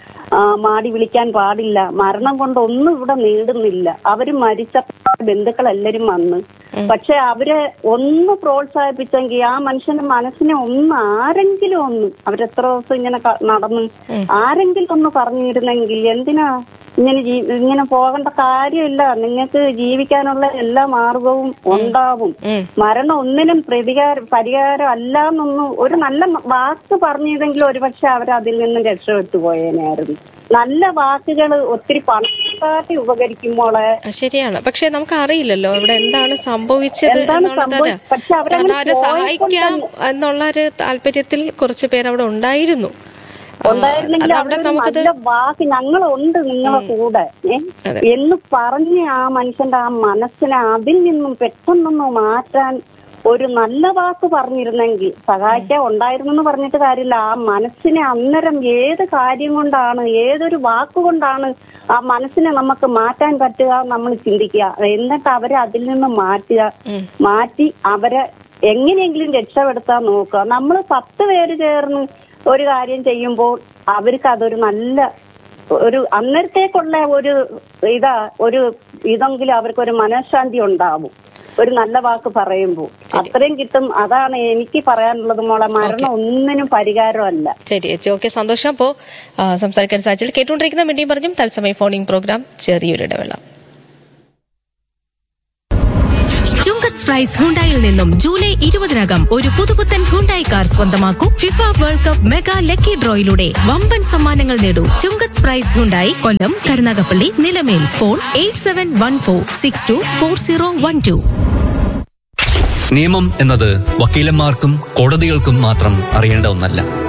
S11: മാടി വിളിക്കാൻ പാടില്ല മരണം കൊണ്ട് ഒന്നും ഇവിടെ നേടുന്നില്ല അവര് മരിച്ച ബന്ധുക്കളെല്ലാരും വന്ന് പക്ഷെ അവരെ ഒന്ന് പ്രോത്സാഹിപ്പിച്ചെങ്കിൽ ആ മനുഷ്യന്റെ മനസ്സിനെ ഒന്ന് ആരെങ്കിലും ഒന്ന് അവരെത്ര ദിവസം ഇങ്ങനെ ക- നടന്ന് ആരെങ്കിലും ഒന്ന് പറഞ്ഞിരുന്നെങ്കിൽ എന്തിനാ ഇങ്ങനെ ജീ- ഇങ്ങനെ പോകേണ്ട കാര്യമില്ല നിങ്ങൾക്ക് ജീവിക്കാനുള്ള എല്ലാ മാർഗവും ഉണ്ടാവും മരണം ഒന്നിനും പ്രതികാരം പരിഹാരം അല്ല എന്നൊന്നും ഒരു നല്ല മ- വാക്ക് പറഞ്ഞിരുന്നെങ്കിൽ ഒരുപക്ഷെ അവർ അതിൽ നിന്ന് രക്ഷപ്പെട്ടു പോയേനായിരുന്നു നല്ല വാക്കുകൾ ഒത്തിരി പണക്കാട്ടി ഉപകരിക്കുമ്പോളെ
S1: ശരിയാണ് പക്ഷെ നമുക്ക് അറിയില്ലല്ലോ ഇവിടെ എന്താണ് സംഭവിച്ചത്
S11: എന്താണ്
S1: എന്നുള്ളത്
S11: സംഭവി-
S1: അതാ.
S11: പക്ഷെ അവരങ്ങനെ
S1: കാരണം അവരെ
S11: പോയപ്പോൾ
S1: സഹായിക്കാം എന്നുള്ള ഒരു താല്പര്യത്തിൽ കുറച്ച് പേര് അവിടെ ഉണ്ടായിരുന്നു ആ,
S11: ഉണ്ടായിരുന്നെങ്കിൽ
S1: അത് അവിടെ
S11: അവരൊരു
S1: നമുക്കത്
S11: നല്ല വാക്ക് ഞങ്ങളുണ്ട് നിങ്ങളെ കൂടെ ഏ? എന്ന് പറഞ്ഞ് ആ മനുഷ്യന്റെ ആ മനസ്സിനെ അതിൽ നിന്നും പെട്ടെന്നൊന്ന് മാറ്റാൻ ഒരു നല്ല വാക്ക് പറഞ്ഞിരുന്നെങ്കിൽ സഹായിക്കാൻ ഉണ്ടായിരുന്നെന്ന് പറഞ്ഞിട്ട് കാര്യമില്ല ആ മനസ്സിനെ അന്നേരം ഏത് കാര്യം കൊണ്ടാണ് ഏതൊരു വാക്കുകൊണ്ടാണ് ആ മനസ്സിനെ നമുക്ക് മാറ്റാൻ പറ്റുക നമ്മൾ ചിന്തിക്കുക എന്നിട്ട് അവരെ അതിൽ നിന്ന് മാറ്റുക മാറ്റി അവരെ എങ്ങനെയെങ്കിലും രക്ഷപ്പെടുത്താൻ നോക്കുക നമ്മൾ പത്ത് പേര് ചേർന്ന് ഒരു കാര്യം ചെയ്യുമ്പോൾ അവർക്ക് അതൊരു നല്ല ഒരു അന്നേരത്തേക്കുള്ള ഒരു ഇതാ ഒരു ഇതെങ്കിലും അവർക്ക് ഒരു മനഃശാന്തി ഉണ്ടാവും ഒരു നല്ല വാക്ക് പറയുമ്പോൾ അത്രയും കിട്ടും അതാണ് എനിക്ക് പറയാനുള്ളത് മോളെ മരണം ഒന്നിനും പരിഹാരമല്ല
S1: ശരി ചേച്ചി ഓക്കെ സന്തോഷം അപ്പോ ആ, സംസാരിക്കാൻ സാധിച്ചാൽ കേട്ടുകൊണ്ടിരിക്കുന്ന മിണ്ടിയും പറഞ്ഞും തത്സമയ ഫോണിംഗ് പ്രോഗ്രാം ചെറിയൊരു ഇടവേള
S12: ചുങ്കത്ത് പ്രൈസ് ഹുണ്ടായിൽ നിന്നും ജൂലൈ ഇരുപതിനകം ഒരു പുതുപുത്തൻ ഹുണ്ടായി കാർ സ്വന്തമാക്കൂ FIFA world cup mega lucky ഡ്രോയിലൂടെ വമ്പൻ സമ്മാനങ്ങൾ നേടൂ Chungath prize Hyundai Kollam Karunagappally Nilamel phone eight seven one four six two four zero one two
S2: നിയമം എന്നത് വക്കീലന്മാർക്കും കോടതികൾക്കും മാത്രം അറിയേണ്ട ഒന്നല്ല